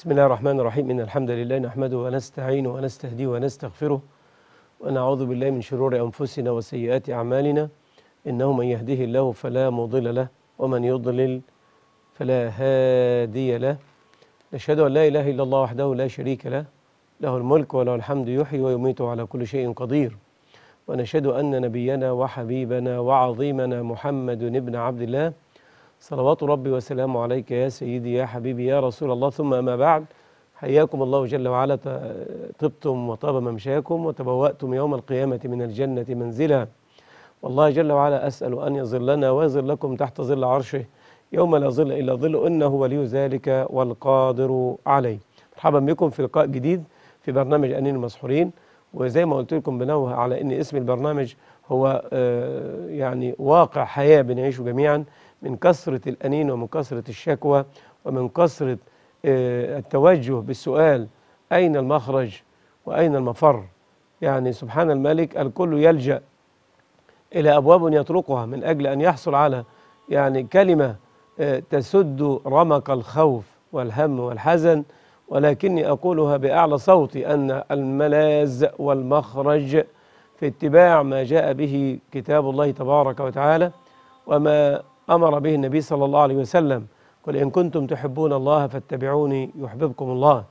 بسم الله الرحمن الرحيم إن الحمد لله نحمده ونستعينه ونستهديه ونستغفره ونعوذ بالله من شرور أنفسنا وسيئات أعمالنا إنه من يهده الله فلا مضل له ومن يضلل فلا هادي له نشهد أن لا إله إلا الله وحده لا شريك له له الملك وله الحمد يحيي ويميت على كل شيء قدير ونشهد أن نبينا وحبيبنا وعظيمنا محمد بن عبد الله صلوات ربي وسلامه عليك يا سيدي يا حبيبي يا رسول الله ثم أما بعد حياكم الله جل وعلا طبتم وطاب ممشاكم وتبوأتم يوم القيامة من الجنة منزلا والله جل وعلا أسأل أن يظلنا ويظل لكم تحت ظل عرشه يوم لا ظل إلا ظل إنه ولي ذلك والقادر عليه مرحبا بكم في لقاء جديد في برنامج أنين المسحورين وزي ما قلت لكم بنوه على أن اسم البرنامج هو آه يعني واقع حياة بنعيشه جميعا من كثرة الأنين ومن كثرة الشكوى ومن كثرة آه التوجه بالسؤال أين المخرج وأين المفر يعني سبحان الملك الكل يلجأ إلى أبواب يطرقها من أجل أن يحصل على يعني كلمة آه تسد رمق الخوف والهم والحزن ولكني أقولها بأعلى صوتي أن الملاذ والمخرج في اتباع ما جاء به كتاب الله تبارك وتعالى وما أمر به النبي صلى الله عليه وسلم قل إن كنتم تحبون الله فاتبعوني يحببكم الله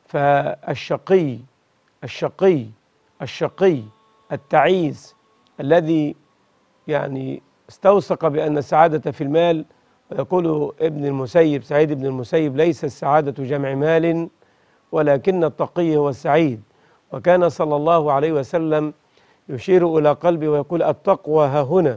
فالشقي الشقي الشقي التعيس الذي يعني استوثق بأن السعادة في المال ويقول ابن المسيب سعيد بن المسيب ليس السعادة جمع مال ولكن التقي هو السعيد وكان صلى الله عليه وسلم يشير إلى قلبي ويقول التقوى ها هنا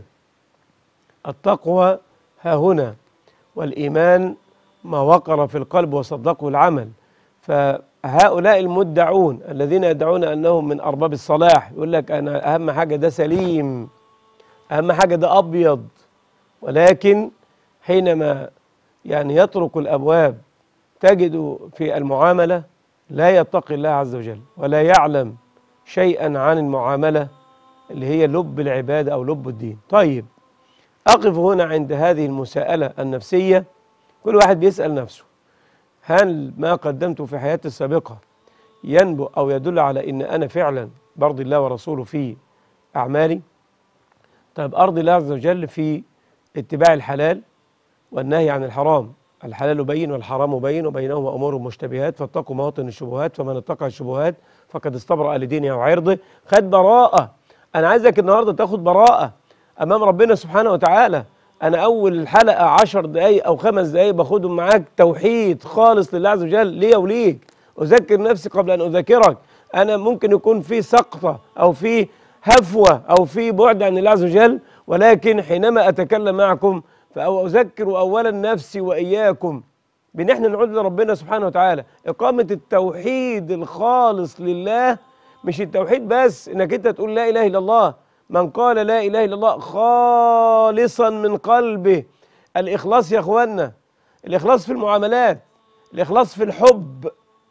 التقوى ها هنا والإيمان ما وقر في القلب وصدقه العمل فهؤلاء المدعون الذين يدعون أنهم من أرباب الصلاح يقول لك أنا أهم حاجة ده سليم أهم حاجة ده أبيض ولكن حينما يعني يطرق الأبواب تجد في المعاملة لا يتقي الله عز وجل ولا يعلم شيئا عن المعاملة اللي هي لب العبادة أو لب الدين طيب أقف هنا عند هذه المساءلة النفسية كل واحد بيسأل نفسه هل ما قدمته في حياتي السابقة ينبؤ أو يدل على أن أنا فعلا برضي الله ورسوله في أعمالي طيب أرضي الله عز وجل في اتباع الحلال والنهي عن الحرام الحلال بين والحرام بين وبينهما أمور مشتبهات فاتقوا مواطن الشبهات فمن اتقى الشبهات فقد استبرأ لدينه وعرضه خد براءة أنا عايزك النهاردة تاخد براءة أمام ربنا سبحانه وتعالى أنا أول الحلقة عشر دقايق أو خمس دقايق باخدهم معاك توحيد خالص لله عز وجل ليا وليك أذكر نفسي قبل أن أذكرك أنا ممكن يكون في سقطة أو في هفوة أو في بعد عن الله عز وجل ولكن حينما أتكلم معكم فأذكر أولا نفسي وإياكم بأن احنا نعود لربنا سبحانه وتعالى إقامة التوحيد الخالص لله مش التوحيد بس إنك أنت تقول لا إله إلا الله من قال لا إله إلا الله خالصا من قلبه الإخلاص يا أخوانا الإخلاص في المعاملات الإخلاص في الحب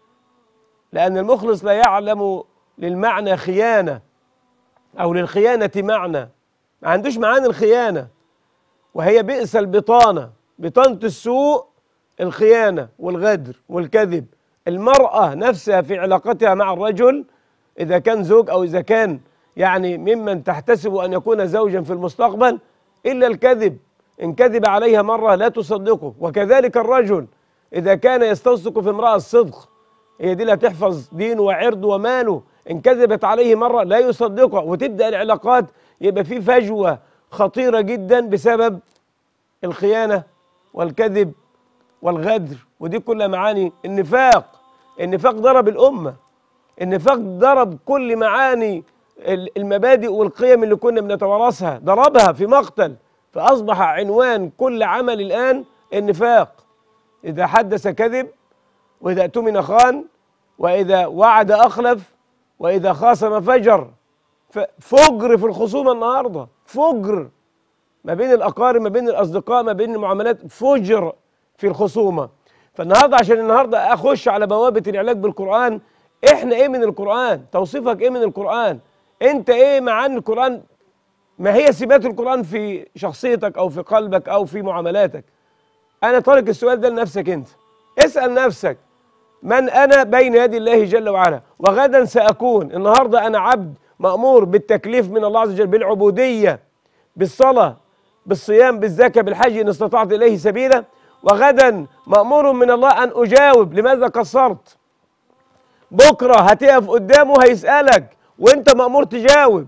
لأن المخلص لا يعلم للمعنى خيانة أو للخيانة معنى ما عندوش معاني الخيانة وهي بئس البطانة بطانة السوء الخيانة والغدر والكذب المرأة نفسها في علاقتها مع الرجل إذا كان زوج أو إذا كان يعني ممن تحتسب أن يكون زوجا في المستقبل إلا الكذب إن كذب عليها مرة لا تصدقه وكذلك الرجل إذا كان يستوثق في امرأة الصدق هي دي اللي هتحفظ دينه وعرضه وماله إن كذبت عليه مرة لا يصدقه وتبدأ العلاقات يبقى في فجوة خطيرة جدا بسبب الخيانة والكذب والغدر ودي كلها معاني النفاق النفاق ضرب الأمة النفاق ضرب كل معاني المبادئ والقيم اللي كنا بنتوارثها ضربها في مقتل فأصبح عنوان كل عمل الآن النفاق إذا حدث كذب وإذا اؤتمن خان وإذا وعد أخلف وإذا خاصم فجر فجر في الخصومة النهاردة فجر ما بين الأقارب ما بين الأصدقاء ما بين المعاملات فجر في الخصومة فالنهاردة عشان النهاردة أخش على بوابة العلاج بالقرآن إحنا إيه من القرآن توصيفك إيه من القرآن أنت إيه معاني القرآن ما هي سمات القرآن في شخصيتك أو في قلبك أو في معاملاتك أنا طارق السؤال ده لنفسك أنت اسأل نفسك من أنا بين يدي الله جل وعلا وغدا سأكون النهاردة أنا عبد مأمور بالتكليف من الله عز وجل بالعبودية بالصلاة بالصيام بالزكاة بالحج إن استطعت إليه سبيلا وغدا مأمور من الله أن أجاوب لماذا قصرت بكرة هتقف قدامه هيسألك وانت مأمور تجاوب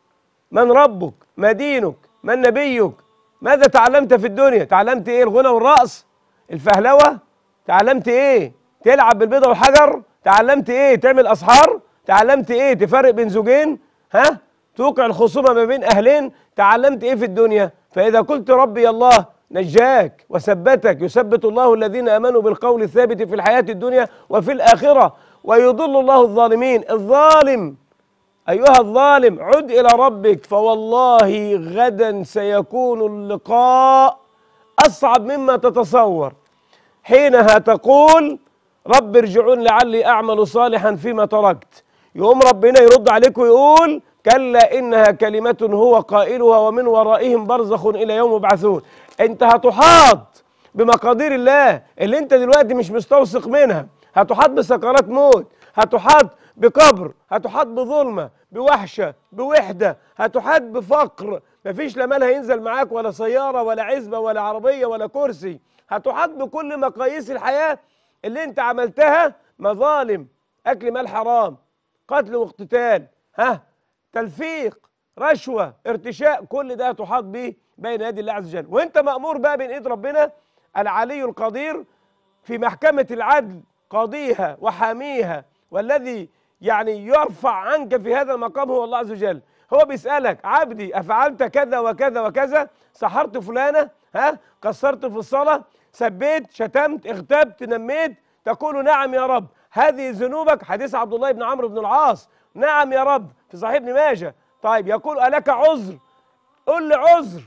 من ربك ما دينك من نبيك ماذا تعلمت في الدنيا تعلمت ايه الغنى والرقص الفهلوة تعلمت ايه تلعب بالبيضة والحجر تعلمت ايه تعمل اسحار تعلمت ايه تفرق بين زوجين ها توقع الخصومة ما بين اهلين تعلمت ايه في الدنيا فاذا قلت ربي الله نجاك وثبتك يثبت الله الذين امنوا بالقول الثابت في الحياة الدنيا وفي الاخرة ويضل الله الظالمين الظالم أيها الظالم عد إلى ربك فوالله غدا سيكون اللقاء أصعب مما تتصور حينها تقول رب ارجعون لعلي أعمل صالحا فيما تركت يقوم ربنا يرد عليك ويقول كلا إنها كلمة هو قائلها ومن ورائهم برزخ إلى يوم يبعثون أنت هتحاط بمقادير الله اللي أنت دلوقتي مش مستوثق منها هتحاط بسكرات موت هتحاط بقبر هتحاط بظلمة بوحشة بوحدة هتحاط بفقر مفيش لا مال هينزل معاك ولا سيارة ولا عزبة ولا عربية ولا كرسي هتحاط بكل مقاييس الحياة اللي انت عملتها مظالم أكل مال حرام قتل واقتتال ها تلفيق رشوة ارتشاء كل ده تحاط به بين يدي الله عز وجل وانت مأمور بقى بين ايد ربنا العلي القدير في محكمة العدل قاضيها وحاميها والذي يعني يرفع عنك في هذا المقام هو الله عز وجل هو بيسألك عبدي أفعلت كذا وكذا وكذا سحرت فلانة ها قصرت في الصلاة سبيت شتمت اغتبت نميت تقول نعم يا رب هذه ذنوبك حديث عبد الله بن عمرو بن العاص نعم يا رب في صحيح ابن ماجه طيب يقول ألك عذر قل لي عذر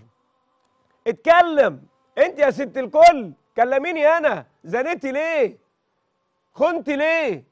اتكلم انت يا ست الكل كلميني انا زنيتي ليه خنت ليه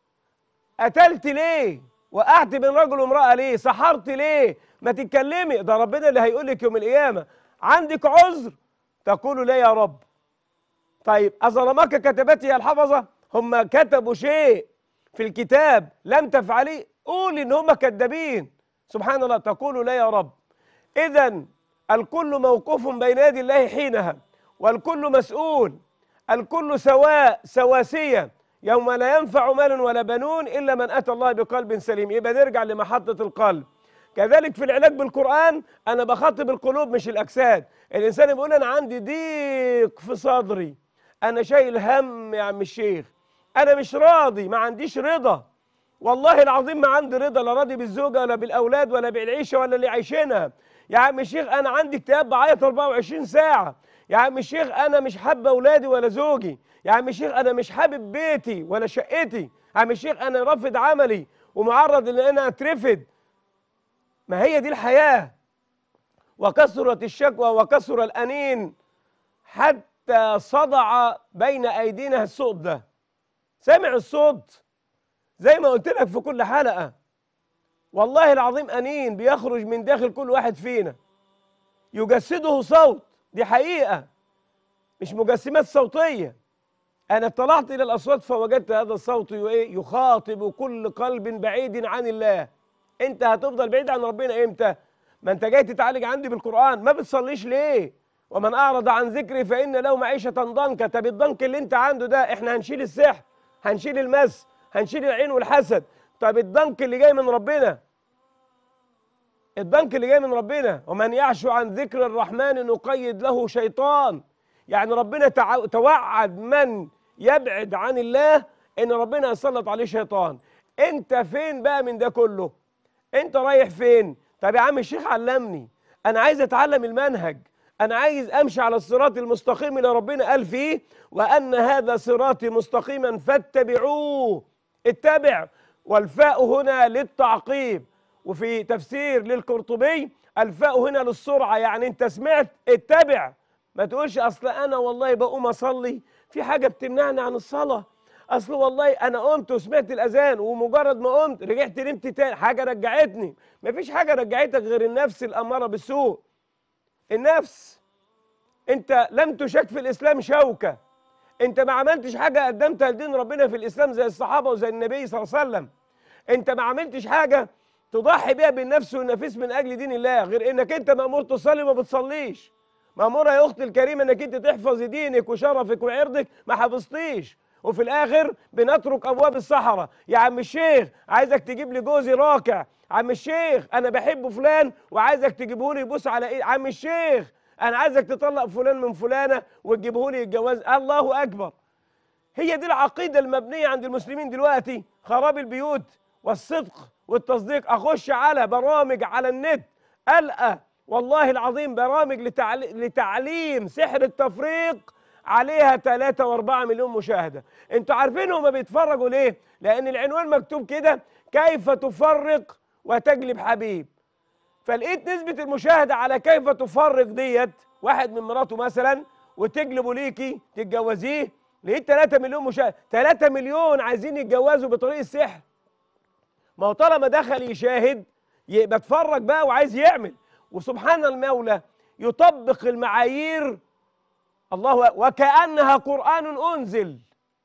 قتلت ليه وقعت بين رجل وامرأة ليه سحرت ليه ما تتكلمي ده ربنا اللي هيقول لك يوم القيامة عندك عذر تقول لا يا رب طيب أظلمك كتبتي يا الحفظة هم كتبوا شيء في الكتاب لم تفعليه قول إن هم كذابين سبحان الله تقول لا يا رب إذا الكل موقوف بين يدي الله حينها والكل مسؤول الكل سواء سواسية يوم لا ينفع مال ولا بنون إلا من أتى الله بقلب سليم يبقى نرجع لمحطة القلب كذلك في العلاج بالقرآن أنا بخاطب القلوب مش الأجساد الإنسان بيقول أنا عندي ضيق في صدري أنا شايل هم يا عم الشيخ أنا مش راضي ما عنديش رضا والله العظيم ما عندي رضا لا راضي بالزوجة ولا بالأولاد ولا بالعيشة ولا اللي عايشينها يا عم الشيخ أنا عندي اكتئاب بعيط 24 ساعة يا عم الشيخ أنا مش حابة أولادي ولا زوجي يا عم الشيخ أنا مش حابب بيتي ولا شقتي يا عم الشيخ أنا رافض عملي ومعرض إن أنا أترفد ما هي دي الحياة وكثرت الشكوى وكثر الأنين حتى صدع بين أيدينا الصوت ده سامع الصوت زي ما قلت لك في كل حلقة والله العظيم أنين بيخرج من داخل كل واحد فينا يجسده صوت دي حقيقة مش مجسمات صوتية أنا اطلعت إلى الأصوات فوجدت هذا الصوت يخاطب كل قلب بعيد عن الله أنت هتفضل بعيد عن ربنا إمتى؟ ما أنت جاي تتعالج عندي بالقرآن ما بتصليش ليه؟ ومن أعرض عن ذكري فإن له معيشة ضنكا طب الضنك اللي أنت عنده ده إحنا هنشيل السحر هنشيل المس هنشيل العين والحسد طب الضنك اللي جاي من ربنا الضنك اللي جاي من ربنا ومن يعش عن ذكر الرحمن نقيد له شيطان يعني ربنا تع... توعد من يبعد عن الله ان ربنا يسلط عليه شيطان انت فين بقى من ده كله انت رايح فين طب يا عم الشيخ علمني انا عايز اتعلم المنهج انا عايز امشي على الصراط المستقيم اللي ربنا قال فيه وان هذا صراطي مستقيما فاتبعوه اتبع والفاء هنا للتعقيب وفي تفسير للقرطبي الفاء هنا للسرعه يعني انت سمعت اتبع ما تقولش اصل انا والله بقوم اصلي في حاجه بتمنعني عن الصلاه اصل والله انا قمت وسمعت الاذان ومجرد ما قمت رجعت نمت تاني حاجه رجعتني مفيش حاجه رجعتك غير النفس الاماره بالسوء النفس انت لم تشك في الاسلام شوكه انت ما عملتش حاجه قدمتها لدين ربنا في الاسلام زي الصحابه وزي النبي صلى الله عليه وسلم انت ما عملتش حاجه تضحي بيها بالنفس والنفيس من اجل دين الله غير انك انت مامور تصلي وما بتصليش ماموره يا اختي الكريمه انك انت تحفظي دينك وشرفك وعرضك ما حفظتيش وفي الاخر بنترك ابواب الصحراء يا عم الشيخ عايزك تجيب لي جوزي راكع عم الشيخ انا بحب فلان وعايزك تجيبه لي يبوس على ايد عم الشيخ انا عايزك تطلق فلان من فلانه وتجيبه لي يتجوز الله اكبر هي دي العقيده المبنيه عند المسلمين دلوقتي خراب البيوت والصدق والتصديق اخش على برامج على النت القى والله العظيم برامج لتعلي- لتعليم سحر التفريق عليها 3 و4 مليون مشاهده انتوا عارفين هما بيتفرجوا ليه لان العنوان مكتوب كده كيف تفرق وتجلب حبيب فلقيت نسبة المشاهدة على كيف تفرق ديت واحد من مراته مثلا وتجلبه ليكي تتجوزيه لقيت 3 مليون مشاهد 3 مليون عايزين يتجوزوا بطريق السحر ما هو طالما دخل يشاهد يبقى اتفرج بقى وعايز يعمل وسبحان المولى يطبق المعايير الله أ- وكأنها قرآن أنزل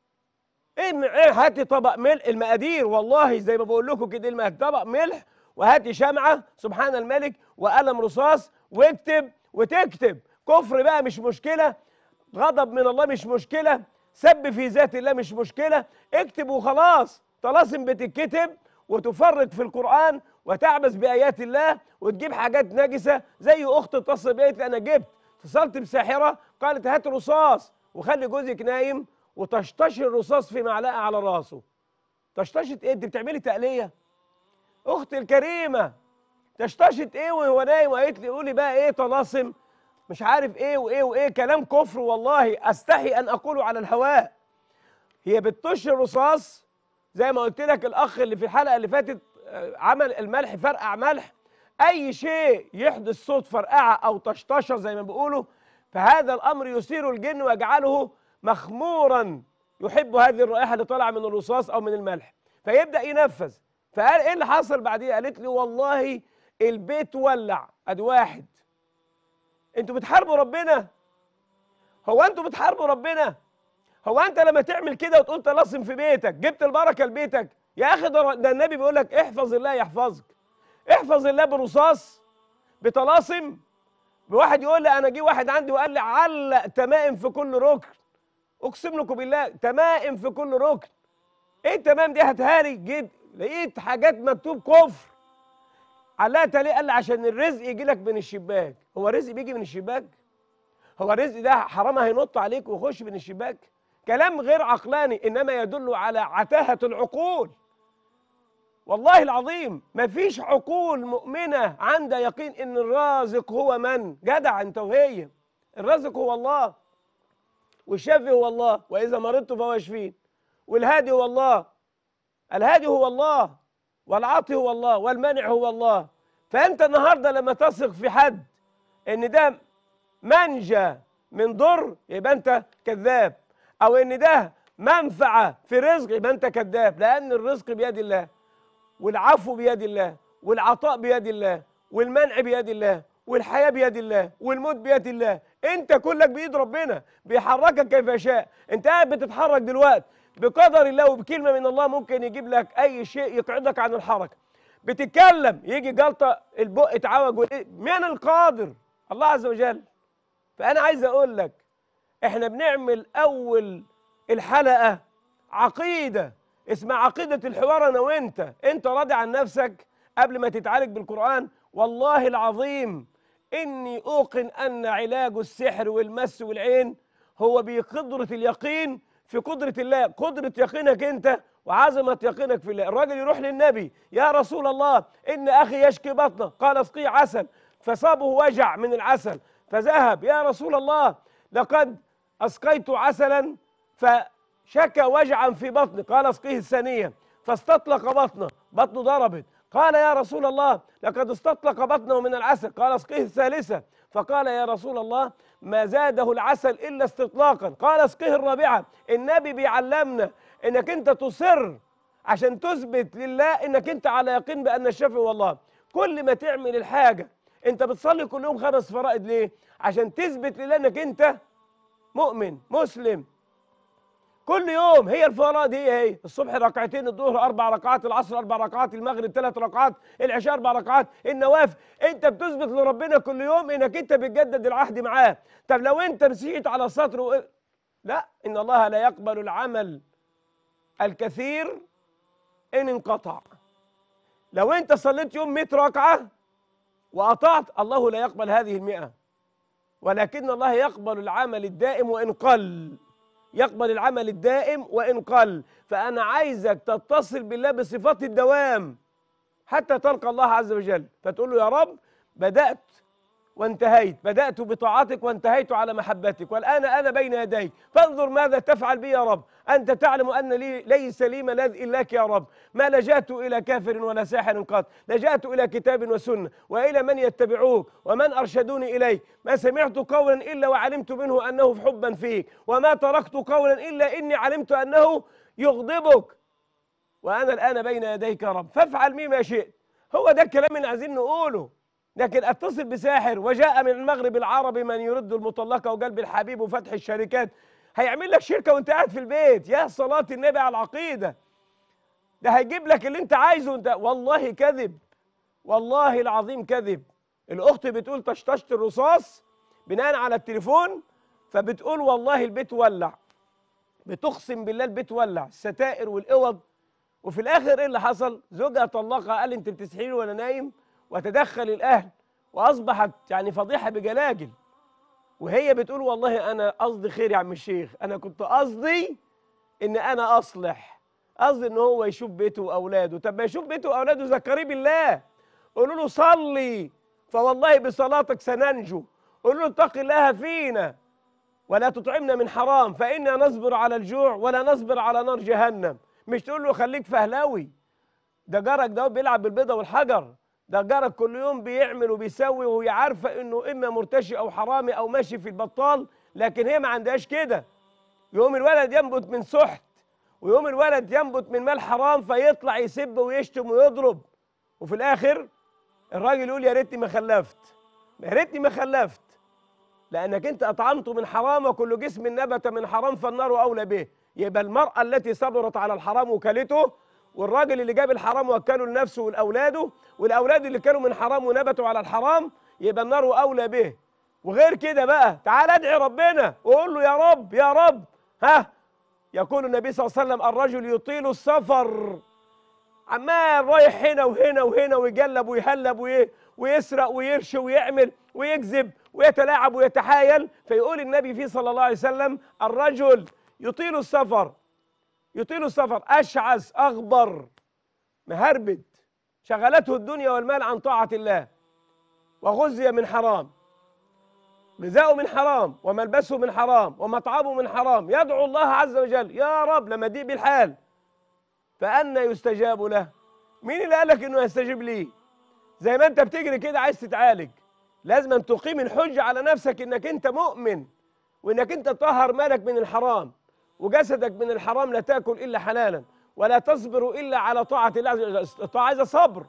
ايه م- ايه هاتي طبق ملح المقادير والله زي ما بقول لكم كده المقادير طبق ملح وهاتي شمعة سبحان الملك وقلم رصاص واكتب وتكتب كفر بقى مش مشكلة غضب من الله مش مشكلة سب في ذات الله مش مشكلة اكتب وخلاص طلاسم بتتكتب وتفرق في القرآن وتعبث بآيات الله وتجيب حاجات نجسة زي أخت اتصل بيا قالت لي أنا جبت اتصلت بساحرة قالت هات رصاص وخلي جوزك نايم وتشتشي الرصاص في معلقة على راسه تشتشت ايه انت بتعملي تقلية اختي الكريمة تشتشت ايه وهو نايم وقالت لي قولي بقى ايه طلاسم مش عارف ايه وايه وايه كلام كفر والله استحي ان اقوله على الهواء هي بتطش الرصاص زي ما قلت لك الاخ اللي في الحلقه اللي فاتت آه، عمل الملح فرقع ملح اي شيء يحدث صوت فرقعه او طشطشه زي ما بيقولوا فهذا الامر يثير الجن ويجعله مخمورا يحب هذه الرائحه اللي طالعه من الرصاص او من الملح فيبدا ينفذ فقال ايه اللي حصل بعديها قالت لي والله البيت ولع ادي واحد انتوا بتحاربوا ربنا هو انتوا بتحاربوا ربنا هو انت لما تعمل كده وتقول طلاسم في بيتك جبت البركه لبيتك يا اخي ده ده النبي بيقول لك احفظ الله يحفظك احفظ الله برصاص بطلاسم بواحد يقول لي انا جه واحد عندي وقال لي علق تمائم في كل ركن اقسم لكم بالله تمائم في كل ركن ايه التمام دي هاتها لي جيت لقيت حاجات مكتوب كفر علقتها ليه قال لي عشان الرزق يجي لك من الشباك هو الرزق بيجي من الشباك هو الرزق ده حرام هينط عليك ويخش من الشباك كلام غير عقلاني انما يدل على عتاهه العقول والله العظيم مفيش عقول مؤمنه عندها يقين ان الرازق هو من جدع انت وهي الرازق هو الله والشافي هو الله واذا مرضت فهو يشفين والهادي هو الله الهادي هو الله والعاطي هو الله والمانع هو الله فانت النهارده لما تثق في حد ان ده منجى من ضر يبقى انت كذاب او ان ده منفعه في رزق يبقى انت كذاب لان الرزق بيد الله والعفو بيد الله والعطاء بيد الله والمنع بيد الله والحياه بيد الله والموت بيد الله انت كلك بايد ربنا بيحركك كيف يشاء انت قاعد بتتحرك دلوقتي بقدر الله وبكلمه من الله ممكن يجيب لك اي شيء يقعدك عن الحركه بتتكلم يجي جلطه البق اتعوج والإيه؟ من القادر الله عز وجل فانا عايز اقول لك احنا بنعمل اول الحلقه عقيده اسمها عقيده الحوار انا وانت انت راضي عن نفسك قبل ما تتعالج بالقران والله العظيم اني اوقن ان علاج السحر والمس والعين هو بقدره اليقين في قدره الله قدره يقينك انت وعظمه يقينك في الله الراجل يروح للنبي يا رسول الله ان اخي يشكي بطنه قال اسقيه عسل فصابه وجع من العسل فذهب يا رسول الله لقد اسقيت عسلا فشكى وجعا في بطنه قال اسقيه الثانيه فاستطلق بطنه بطنه ضربت قال يا رسول الله لقد استطلق بطنه من العسل قال اسقيه الثالثه فقال يا رسول الله ما زاده العسل الا استطلاقا قال اسقيه الرابعه النبي بيعلمنا انك انت تصر عشان تثبت لله انك انت على يقين بان الشافي هو الله كل ما تعمل الحاجه انت بتصلي كل يوم خمس فرائض ليه عشان تثبت لله انك انت مؤمن مسلم كل يوم هي الفرائض هي هي الصبح ركعتين الظهر اربع ركعات العصر اربع ركعات المغرب ثلاث ركعات العشاء اربع ركعات النوافل انت بتثبت لربنا كل يوم انك انت بتجدد العهد معاه طب لو انت مشيت على سطر و... لا ان الله لا يقبل العمل الكثير ان انقطع لو انت صليت يوم 100 ركعه وأطعت الله لا يقبل هذه المئة ولكن الله يقبل العمل الدائم وإن قل يقبل العمل الدائم وإن قل فأنا عايزك تتصل بالله بصفات الدوام حتى تلقى الله عز وجل فتقول له يا رب بدأت وانتهيت بدأت بطاعتك وانتهيت على محبتك والآن أنا بين يديك فانظر ماذا تفعل بي يا رب أنت تعلم أن لي ليس لي ملاذ إلاك يا رب ما لجأت إلى كافر ولا ساحر قط لجأت إلى كتاب وسنة وإلى من يتبعوك ومن أرشدوني إليك ما سمعت قولا إلا وعلمت منه أنه في حبا فيك وما تركت قولا إلا إني علمت أنه يغضبك وأنا الآن بين يديك يا رب فافعل مي ما شئت هو ده الكلام اللي عايزين نقوله لكن اتصل بساحر وجاء من المغرب العربي من يرد المطلقة وقلب الحبيب وفتح الشركات هيعمل لك شركة وانت قاعد في البيت يا صلاة النبي على العقيدة ده هيجيب لك اللي انت عايزه انت والله كذب والله العظيم كذب الاخت بتقول طشطشت الرصاص بناء على التليفون فبتقول والله البيت ولع بتقسم بالله البيت ولع الستائر والاوض وفي الاخر ايه اللي حصل زوجها طلقها قال انت بتسحريني وانا نايم وتدخل الاهل واصبحت يعني فضيحه بجلاجل وهي بتقول والله انا قصدي خير يا عم الشيخ انا كنت قصدي ان انا اصلح قصدي ان هو يشوف بيته واولاده طب ما يشوف بيته واولاده ذكريه بالله قولوا له صلي فوالله بصلاتك سننجو قولوا له اتق الله فينا ولا تطعمنا من حرام فإنا نصبر على الجوع ولا نصبر على نار جهنم مش تقول له خليك فهلاوي ده جارك ده بيلعب بالبيضة والحجر ده جارك كل يوم بيعمل وبيسوي وهي عارفة انه اما مرتشي او حرامي او ماشي في البطال لكن هي ما عندهاش كده يوم الولد ينبت من سحت ويوم الولد ينبت من مال حرام فيطلع يسب ويشتم ويضرب وفي الاخر الراجل يقول يا ريتني ما خلفت يا ريتني ما خلفت لانك انت اطعمته من حرام وكل جسم نبت من حرام فالنار اولى به يبقى المراه التي صبرت على الحرام وكلته والراجل اللي جاب الحرام وكله لنفسه ولاولاده والاولاد اللي كانوا من حرام ونبتوا على الحرام يبقى النار اولى به وغير كده بقى تعال ادعي ربنا وقول له يا رب يا رب ها يقول النبي صلى الله عليه وسلم الرجل يطيل السفر عمال رايح هنا وهنا وهنا ويجلب ويهلب وي- ويسرق ويرشي ويعمل ويكذب ويتلاعب ويتحايل فيقول النبي فيه صلى الله عليه وسلم الرجل يطيل السفر يطيل السفر أشعث أغبر مهربد شغلته الدنيا والمال عن طاعة الله وغزي من حرام غذاؤه من حرام وملبسه من حرام ومطعمه من حرام يدعو الله عز وجل يا رب لما دي بالحال فأنا يستجاب له مين اللي قالك انه يستجيب لي زي ما انت بتجري كده عايز تتعالج لازم أن تقيم الحجة على نفسك انك انت مؤمن وانك انت تطهر مالك من الحرام وجسدك من الحرام لا تاكل الا حلالا ولا تصبر الا على طاعه الله عز وجل الطاعه عايزه صبر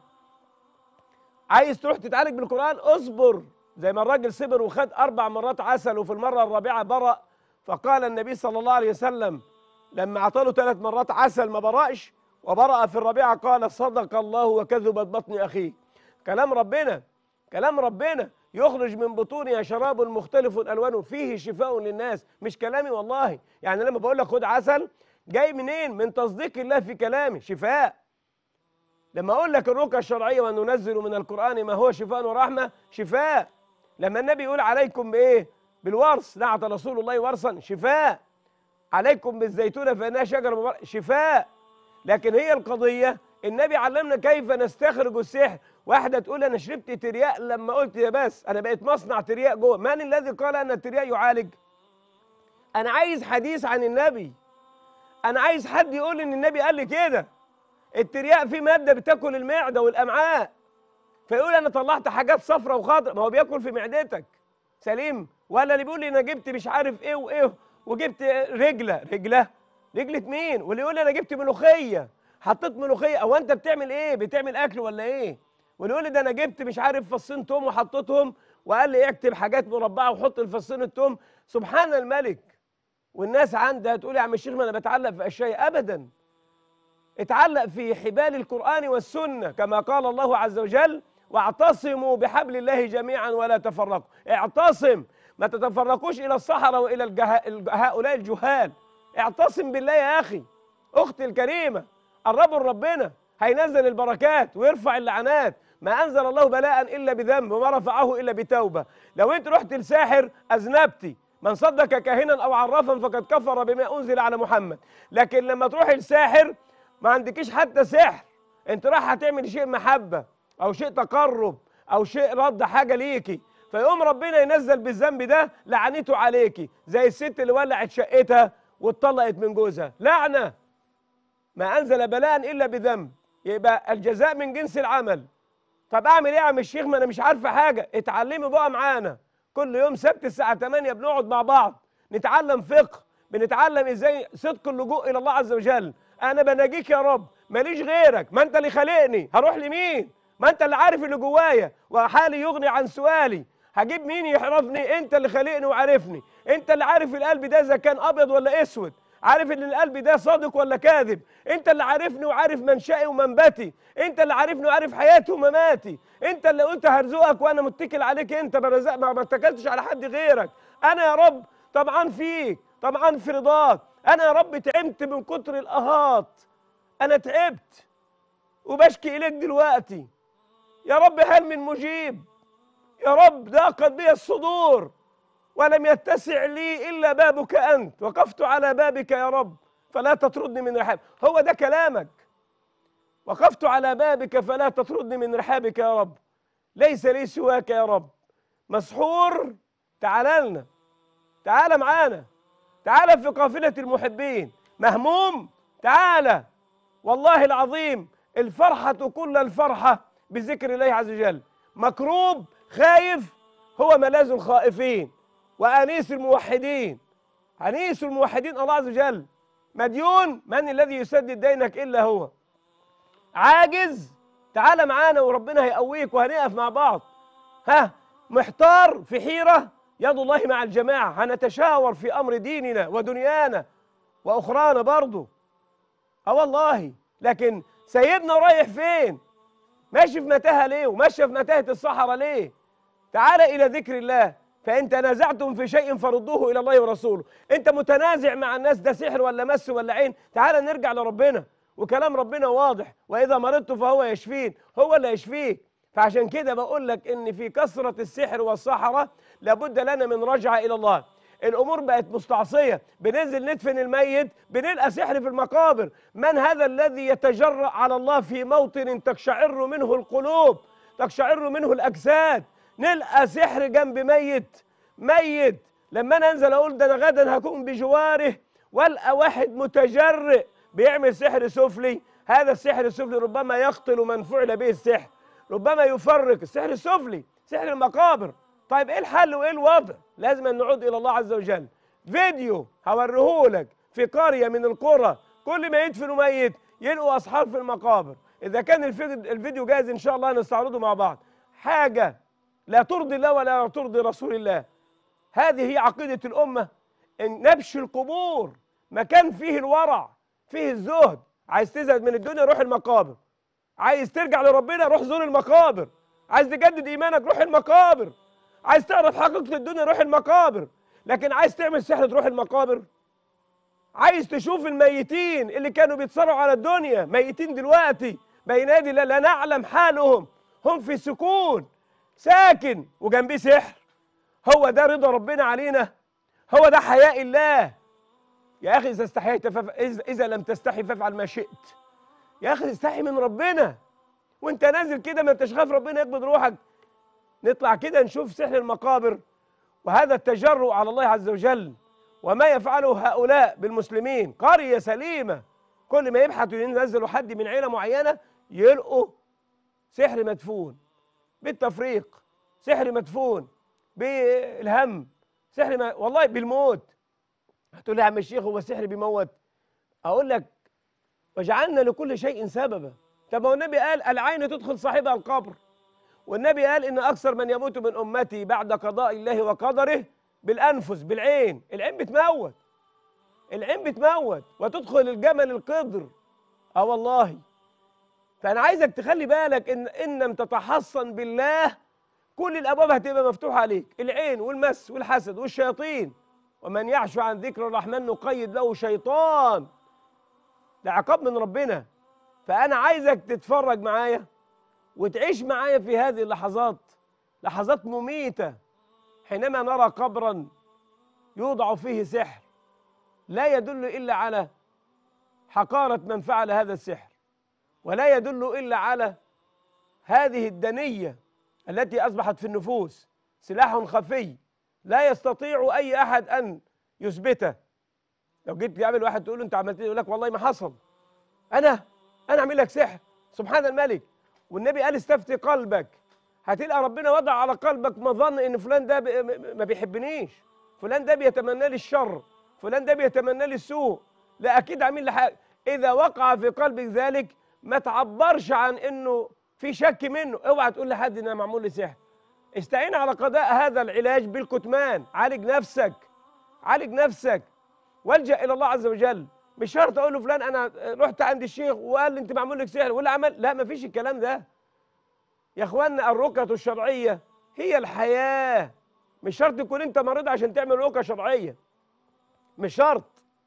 عايز تروح تتعالج بالقران اصبر زي ما الراجل صبر وخد اربع مرات عسل وفي المره الرابعه برأ فقال النبي صلى الله عليه وسلم لما اعطاله ثلاث مرات عسل ما برأش وبرأ في الرابعه قال صدق الله وكذبت بطن اخيه كلام ربنا كلام ربنا يخرج من بطونها شراب مختلف الوانه فيه شفاء للناس مش كلامي والله يعني لما بقول لك خد عسل جاي منين من تصديق الله في كلامي شفاء لما اقول لك الرقى الشرعيه وننزل من القران ما هو شفاء ورحمه شفاء لما النبي يقول عليكم بايه بالورث نعت رسول الله ورثا شفاء عليكم بالزيتونه فانها شجره مباركه شفاء لكن هي القضيه النبي علمنا كيف نستخرج السحر واحدة تقول أنا شربت ترياق لما قلت يا بس أنا بقيت مصنع ترياق جوه من الذي قال أن الترياق يعالج أنا عايز حديث عن النبي أنا عايز حد يقول إن النبي قال لي كده الترياق فيه مادة بتاكل المعدة والأمعاء فيقول أنا طلعت حاجات صفرة وخضرا ما هو بياكل في معدتك سليم ولا اللي بيقول لي أنا جبت مش عارف إيه وإيه وجبت رجلة رجلة رجلة مين واللي يقول لي أنا جبت ملوخية حطيت ملوخية أو أنت بتعمل إيه بتعمل أكل ولا إيه واللي يقول لي ده انا جبت مش عارف فصين توم وحطيتهم وقال لي اكتب حاجات مربعه وحط الفصين التوم سبحان الملك والناس عندها تقول يا عم الشيخ ما انا بتعلق في اشياء ابدا اتعلق في حبال القران والسنه كما قال الله عز وجل واعتصموا بحبل الله جميعا ولا تفرقوا اعتصم ما تتفرقوش الى الصحراء والى الجه... الج- هؤلاء الجهال اعتصم بالله يا اخي اختي الكريمه قربوا لربنا هينزل البركات ويرفع اللعنات ما انزل الله بلاء الا بذنب وما رفعه الا بتوبه لو انت رحت لساحر اذنبتي من صدق كاهنا او عرافا فقد كفر بما انزل على محمد لكن لما تروحي لساحر ما عندكيش حتى سحر انت رايحه تعمل شيء محبه او شيء تقرب او شيء رد حاجه ليكي فيقوم ربنا ينزل بالذنب ده لعنته عليكي زي الست اللي ولعت شقتها واتطلقت من جوزها لعنه ما انزل بلاء الا بذنب يبقى الجزاء من جنس العمل طب اعمل ايه يا عم الشيخ ما انا مش عارفه حاجه اتعلمي بقى معانا كل يوم سبت الساعه 8 بنقعد مع بعض نتعلم فقه بنتعلم ازاي صدق اللجوء الى الله عز وجل انا بناجيك يا رب ماليش غيرك ما انت اللي خلقني هروح لمين ما انت اللي عارف اللي جوايا وحالي يغني عن سؤالي هجيب مين يحرفني انت اللي خلقني وعارفني انت اللي عارف القلب ده اذا كان ابيض ولا اسود عارف ان القلب ده صادق ولا كاذب انت اللي عارفني وعارف منشأي ومنبتي انت اللي عارفني وعارف حياتي ومماتي انت اللي قلت هرزقك وانا متكل عليك انت برزق ما ما اتكلتش على حد غيرك انا يا رب طمعان فيك طمعان في رضاك انا يا رب تعبت من كتر الاهات انا تعبت وبشكي اليك دلوقتي يا رب هل من مجيب يا رب ضاقت بي الصدور ولم يتسع لي الا بابك انت وقفت على بابك يا رب فلا تطردني من رحابك هو ده كلامك وقفت على بابك فلا تطردني من رحابك يا رب ليس لي سواك يا رب مسحور تعال لنا تعال معانا تعال في قافلة المحبين مهموم تعال والله العظيم الفرحة كل الفرحة بذكر الله عز وجل مكروب خايف هو ملاذ الخائفين وأنيس الموحدين أنيس الموحدين الله عز وجل مديون من الذي يسدد دينك إلا هو عاجز تعال معانا وربنا هيقويك وهنقف مع بعض ها محتار في حيرة يد الله مع الجماعة هنتشاور في أمر ديننا ودنيانا وأخرانا برضه اه والله لكن سيدنا رايح فين ماشي في متاهة ليه وماشي في متاهة الصحراء ليه تعال إلى ذكر الله فإن تنازعتم في شيء فردوه إلى الله ورسوله أنت متنازع مع الناس ده سحر ولا مس ولا عين تعال نرجع لربنا وكلام ربنا واضح وإذا مرضت فهو يشفين هو اللي يشفيك فعشان كده بقول لك إن في كثرة السحر والسحرة لابد لنا من رجعة إلى الله الامور بقت مستعصيه بننزل ندفن الميت بنلقى سحر في المقابر من هذا الذي يتجرأ على الله في موطن تقشعر منه القلوب تقشعر منه الاجساد نلقى سحر جنب ميت ميت لما انا انزل اقول ده انا غدا هكون بجواره والقى واحد متجرئ بيعمل سحر سفلي هذا السحر السفلي ربما يقتل من فعل به السحر ربما يفرق السحر السفلي سحر المقابر طيب ايه الحل وايه الوضع لازم أن نعود الى الله عز وجل فيديو هوريهولك في قريه من القرى كل ما يدفنوا ميت يلقوا اصحاب في المقابر اذا كان الفيديو, الفيديو جاهز ان شاء الله نستعرضه مع بعض حاجه لا ترضي الله ولا ترضي رسول الله هذه هي عقيده الامه ان نبش القبور مكان فيه الورع فيه الزهد عايز تزهد من الدنيا روح المقابر عايز ترجع لربنا روح زور المقابر عايز تجدد ايمانك روح المقابر عايز تعرف حقيقة الدنيا روح المقابر لكن عايز تعمل سحر تروح المقابر عايز تشوف الميتين اللي كانوا بيتصارعوا على الدنيا ميتين دلوقتي بين يدي الله لا نعلم حالهم هم في سكون ساكن وجنبيه سحر هو ده رضا ربنا علينا هو ده حياء الله يا اخي اذا استحييت فف... اذا إذا لم تستحي فافعل ما شئت يا اخي استحي من ربنا وانت نازل كده ما انتش خايف ربنا يقبض روحك نطلع كده نشوف سحر المقابر وهذا التجرؤ على الله عز وجل وما يفعله هؤلاء بالمسلمين قرية سليمة كل ما يبحثوا ينزلوا حد من عيلة معينة يلقوا سحر مدفون بالتفريق سحر مدفون بالهم سحر ما والله بالموت هتقول لي يا عم الشيخ هو السحر بيموت اقول لك وجعلنا لكل شيء سببا طب هو النبي قال العين تدخل صاحبها القبر والنبي قال ان اكثر من يموت من امتي بعد قضاء الله وقدره بالانفس بالعين العين بتموت العين بتموت وتدخل الجمل القدر اه والله فانا عايزك تخلي بالك ان ان لم تتحصن بالله كل الابواب هتبقى مفتوحه عليك العين والمس والحسد والشياطين ومن يعش عن ذكر الرحمن نقيد له شيطان ده عقاب من ربنا فانا عايزك تتفرج معايا وتعيش معايا في هذه اللحظات لحظات مميته حينما نرى قبرا يوضع فيه سحر لا يدل الا على حقاره من فعل هذا السحر ولا يدل الا على هذه الدنيه التي اصبحت في النفوس سلاح خفي لا يستطيع اي احد ان يثبته لو جيت تقابل واحد تقول له انت عملت ايه يقول لك والله ما حصل انا انا اعمل لك سحر سبحان الملك والنبي قال استفتي قلبك هتلقى ربنا وضع على قلبك مظن ان فلان ده ب- م- ما بيحبنيش فلان ده بيتمنى لي الشر فلان ده بيتمنى لي السوء لا اكيد عامل لي حاجه اذا وقع في قلبك ذلك ما تعبرش عن انه في شك منه اوعى تقول لحد ان انا معمول لي سحر استعين على قضاء هذا العلاج بالكتمان عالج نفسك عالج نفسك والجا الى الله عز وجل مش شرط اقول له فلان انا رحت عند الشيخ وقال لي انت معمول لك سحر ولا عمل لا ما فيش الكلام ده يا اخوانا الرقية الشرعية هي الحياة مش شرط تكون انت مريض عشان تعمل رقية شرعية مش شرط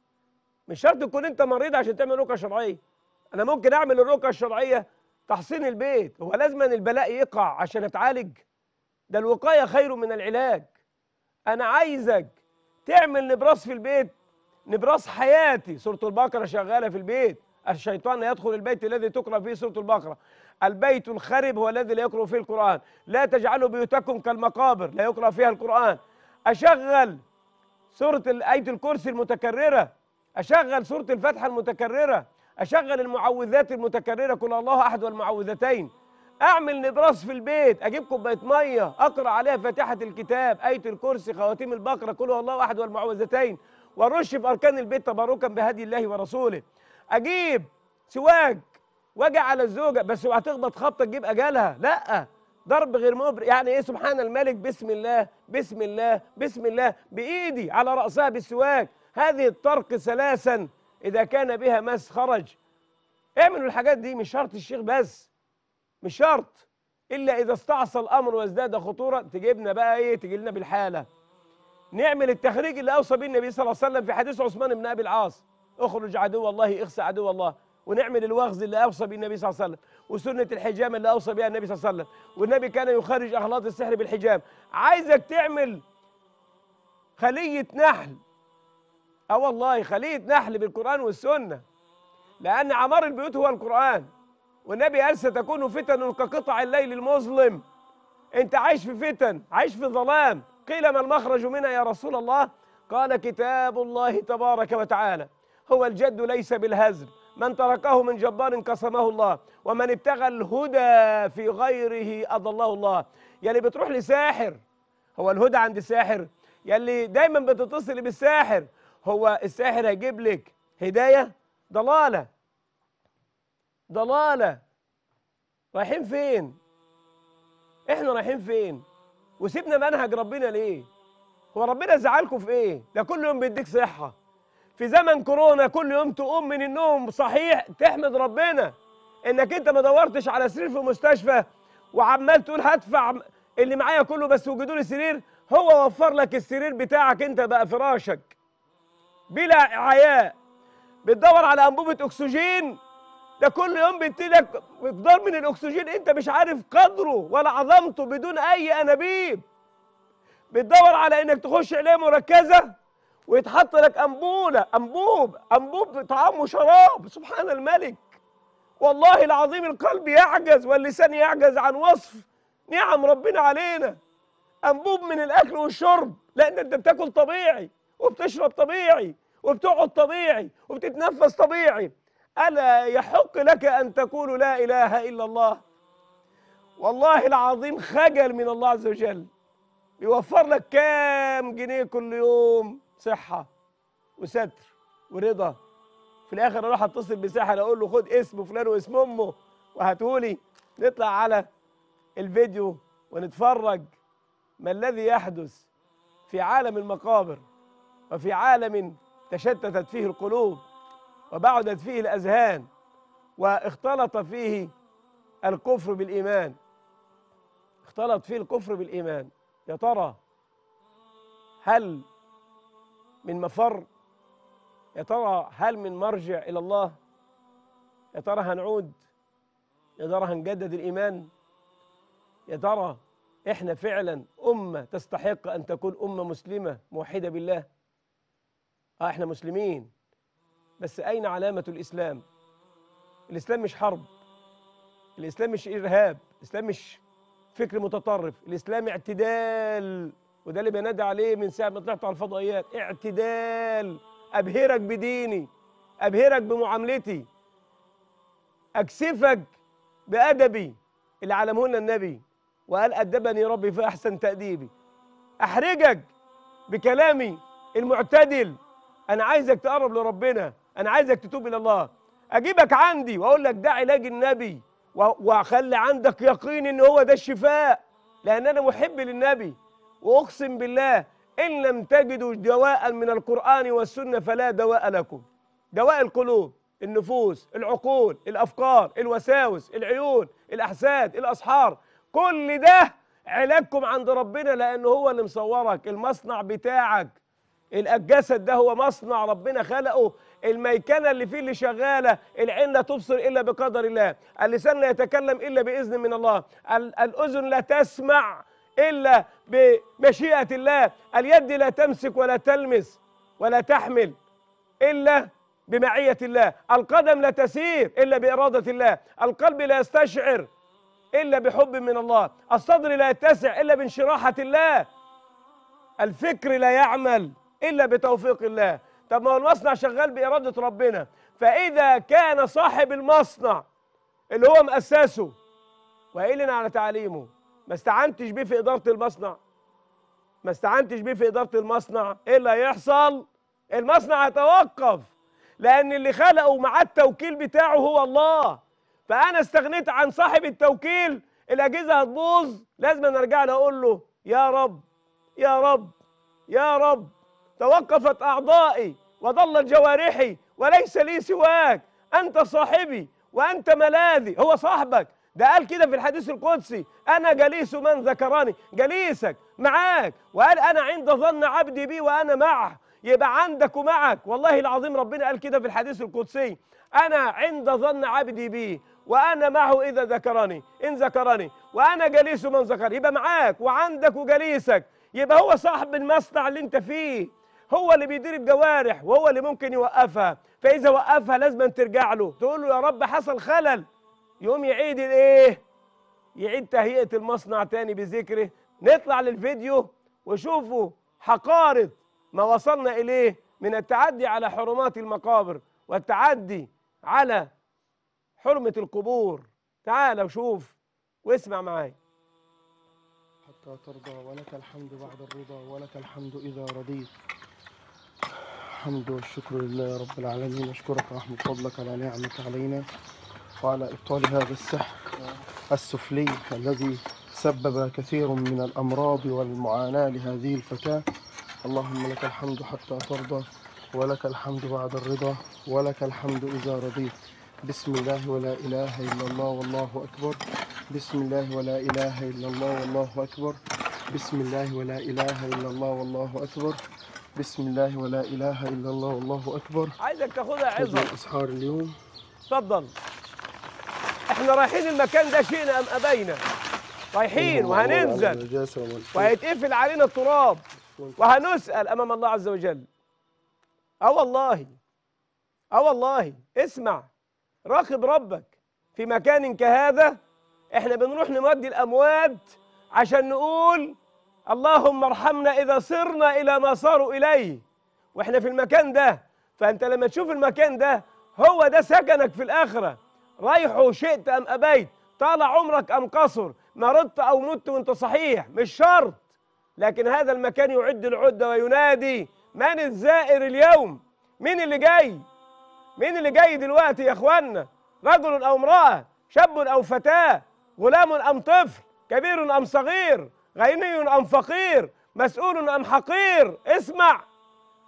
مش شرط تكون انت مريض عشان تعمل رقية شرعية انا ممكن اعمل الرقية الشرعية تحصين البيت هو لازم أن البلاء يقع عشان اتعالج ده الوقاية خير من العلاج انا عايزك تعمل نبراس في البيت نبراس حياتي سورة البقرة شغالة في البيت الشيطان يدخل البيت الذي تقرأ فيه سورة البقرة البيت الخرب هو الذي لا يقرأ فيه القرآن لا تجعلوا بيوتكم كالمقابر لا يقرأ فيها القرآن أشغل سورة ال- آية الكرسي المتكررة أشغل سورة الفاتحة المتكررة أشغل المعوذات المتكررة كل الله أحد والمعوذتين أعمل نبراس في البيت أجيب كوباية مية أقرأ عليها فاتحة الكتاب آية الكرسي خواتيم البقرة كل الله أحد والمعوذتين وأرش في أركان البيت تبركا بهدي الله ورسوله أجيب سواك واجي على الزوجة بس اوعى تخبط خبطة تجيب أجلها لأ ضرب غير مبرئ يعني ايه سبحان الملك بسم الله بسم الله بسم الله بايدي على راسها بالسواك هذه الطرق ثلاثا اذا كان بها مس خرج اعملوا الحاجات دي مش شرط الشيخ بس مش شرط الا اذا استعصى الامر وازداد خطوره تجيبنا بقى ايه تجي لنا بالحاله نعمل التخريج اللي اوصى به النبي صلى الله عليه وسلم في حديث عثمان بن ابي العاص اخرج عدو الله اخسى عدو الله ونعمل الوغز اللي اوصى به النبي صلى الله عليه وسلم وسنه الحجام اللي اوصى بها النبي صلى الله عليه وسلم والنبي كان يخرج اخلاط السحر بالحجام عايزك تعمل خليه نحل اه والله خليه نحل بالقران والسنه لان عمار البيوت هو القران والنبي قال ستكون فتن كقطع الليل المظلم انت عايش في فتن عايش في ظلام قيل ما المخرج منها يا رسول الله قال كتاب الله تبارك وتعالى هو الجد ليس بالهزل من تركه من جبار قسمه الله ومن ابتغى الهدى في غيره أضله الله يلي بتروح لساحر هو الهدى عند الساحر يلي دايما بتتصل بالساحر هو الساحر هيجيب لك هداية ضلالة ضلالة رايحين فين احنا رايحين فين وسيبنا منهج ربنا ليه هو ربنا زعلكم في ايه ده كل يوم بيديك صحة في زمن كورونا كل يوم تقوم من النوم صحيح تحمد ربنا انك انت ما دورتش على سرير في مستشفى وعمال تقول هدفع اللي معايا كله بس وجدوا لي سرير هو وفر لك السرير بتاعك انت بقى فراشك بلا عياء بتدور على انبوبه اكسجين ده كل يوم بيديلك مقدار من الاكسجين انت مش عارف قدره ولا عظمته بدون اي انابيب بتدور على انك تخش عنايه مركزه ويتحط لك انبوله انبوب انبوب طعام وشراب سبحان الملك والله العظيم القلب يعجز واللسان يعجز عن وصف نعم ربنا علينا انبوب من الاكل والشرب لان انت بتاكل طبيعي وبتشرب طبيعي وبتقعد طبيعي وبتتنفس طبيعي الا يحق لك ان تقول لا اله الا الله والله العظيم خجل من الله عز وجل بيوفر لك كام جنيه كل يوم صحة وستر ورضا في الآخر أروح أتصل بساحر أقول له خد اسم فلان واسم أمه وهاتهولي نطلع على الفيديو ونتفرج ما الذي يحدث في عالم المقابر وفي عالم تشتتت فيه القلوب وبعدت فيه الأذهان واختلط فيه الكفر بالإيمان اختلط فيه الكفر بالإيمان يا ترى هل من مفر يا ترى هل من مرجع إلى الله يا ترى هنعود يا ترى هنجدد الإيمان يا ترى إحنا فعلا أمة تستحق أن تكون أمة مسلمة موحدة بالله آه إحنا مسلمين بس أين علامة الإسلام الإسلام مش حرب الإسلام مش إرهاب الإسلام مش فكر متطرف الإسلام اعتدال وده اللي بنادي عليه من ساعة ما طلعت على الفضائيات اعتدال أبهرك بديني أبهرك بمعاملتي أكسفك بأدبي اللي علمه لنا النبي وقال أدبني ربي في أحسن تأديبي أحرجك بكلامي المعتدل أنا عايزك تقرب لربنا أنا عايزك تتوب إلى الله أجيبك عندي وأقول لك ده علاج النبي و- وأخلي عندك يقين إن هو ده الشفاء لأن أنا محب للنبي وأقسم بالله إن لم تجدوا دواء من القرآن والسنة فلا دواء لكم دواء القلوب النفوس العقول الأفكار الوساوس العيون الأحساد الأسحار كل ده علاجكم عند ربنا لأنه هو اللي مصورك المصنع بتاعك الجسد ده هو مصنع ربنا خلقه الميكنه اللي فيه اللي شغاله العين لا تبصر الا بقدر الله اللسان لا يتكلم الا باذن من الله ال- الاذن لا تسمع الا بمشيئه الله اليد لا تمسك ولا تلمس ولا تحمل الا بمعيه الله القدم لا تسير الا باراده الله القلب لا يستشعر الا بحب من الله الصدر لا يتسع الا بانشراحه الله الفكر لا يعمل الا بتوفيق الله طب ما هو المصنع شغال باراده ربنا فاذا كان صاحب المصنع اللي هو مؤسسه وقايل على تعليمه ما استعنتش بيه في اداره المصنع ما استعنتش بيه في اداره المصنع ايه اللي هيحصل المصنع هيتوقف لان اللي خلقه مع التوكيل بتاعه هو الله فانا استغنيت عن صاحب التوكيل الاجهزه هتبوظ لازم أنا ارجع له اقول له يا رب يا رب يا رب توقفت اعضائي وضلت جوارحي وليس لي سواك انت صاحبي وانت ملاذي هو صاحبك ده قال كده في الحديث القدسي انا جليس من ذكرني جليسك معاك وقال انا عند ظن عبدي بي وانا معه يبقى عندك ومعك والله العظيم ربنا قال كده في الحديث القدسي انا عند ظن عبدي بي وانا معه اذا ذكرني ان ذكرني وانا جليس من ذكرني يبقى معاك وعندك وجليسك يبقى هو صاحب المصنع اللي انت فيه هو اللي بيدير الجوارح وهو اللي ممكن يوقفها فاذا وقفها لازم ترجع له تقول له يا رب حصل خلل يقوم يعيد الايه يعيد تهيئه المصنع تاني بذكره نطلع للفيديو وشوفوا حقارة ما وصلنا اليه من التعدي على حرمات المقابر والتعدي على حرمة القبور تعال وشوف واسمع معايا حتى ترضى ولك الحمد بعد الرضا ولك الحمد إذا رضيت الحمد والشكر لله يا رب العالمين أشكرك رحمة فضلك على نعمك علينا وعلى إبطال هذا السحر السفلي الذي سبب كثير من الأمراض والمعاناة لهذه الفتاة اللهم لك الحمد حتى ترضى ولك الحمد بعد الرضا ولك الحمد إذا رضيت بسم الله ولا إله إلا الله والله أكبر بسم الله ولا إله إلا الله والله أكبر بسم الله ولا إله إلا الله والله أكبر بسم الله ولا إله إلا الله والله أكبر عايزك تاخدها حزن عظة الإسحار اليوم اتفضل احنا رايحين المكان ده شئنا ام ابينا رايحين وهننزل النجاسة والحب وهيتقفل علينا التراب وهنسأل أمام الله عز وجل اه والله اه والله اسمع راقب ربك في مكان كهذا احنا بنروح نودي الأموات عشان نقول اللهم ارحمنا إذا صرنا إلى ما صاروا إليه واحنا في المكان ده فأنت لما تشوف المكان ده هو ده سكنك في الآخرة رايحه شئت أم أبيت طال عمرك أم قصر مرضت أو مت وانت صحيح مش شرط لكن هذا المكان يعد العدة وينادي من الزائر اليوم مين اللي جاي مين اللي جاي دلوقتي يا اخوانا رجل او امرأة شاب او فتاة غلام ام طفل كبير ام صغير غني ام فقير مسؤول ام حقير اسمع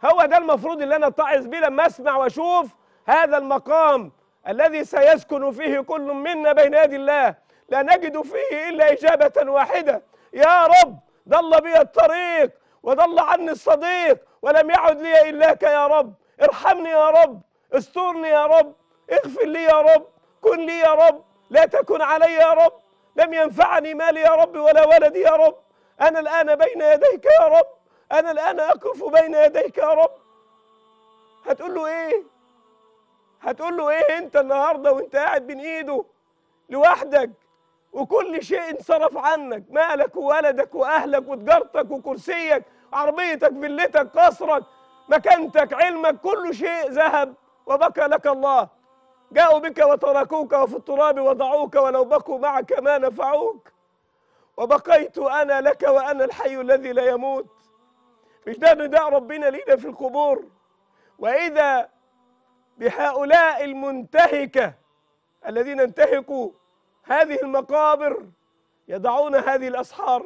هو ده المفروض اللي انا اتعظ بيه لما اسمع واشوف هذا المقام الذي سيسكن فيه كل منا بين يدي الله لا نجد فيه الا اجابه واحده يا رب ضل بي الطريق وضل عني الصديق ولم يعد لي الاك يا رب ارحمني يا رب استرني يا رب اغفر لي يا رب كن لي يا رب لا تكن علي يا رب لم ينفعني مالي يا رب ولا ولدي يا رب انا الان بين يديك يا رب انا الان اقف بين يديك يا رب هتقول له ايه هتقول له ايه انت النهارده وانت قاعد بين ايده لوحدك وكل شيء انصرف عنك مالك وولدك واهلك وتجارتك وكرسيك عربيتك فيلتك قصرك مكانتك علمك كل شيء ذهب وبكى لك الله جاءوا بك وتركوك وفي التراب وضعوك ولو بكوا معك ما نفعوك وبقيت انا لك وانا الحي الذي لا يموت مش ده نداء ربنا لينا في القبور واذا بهؤلاء المنتهكه الذين انتهكوا هذه المقابر يضعون هذه الاسحار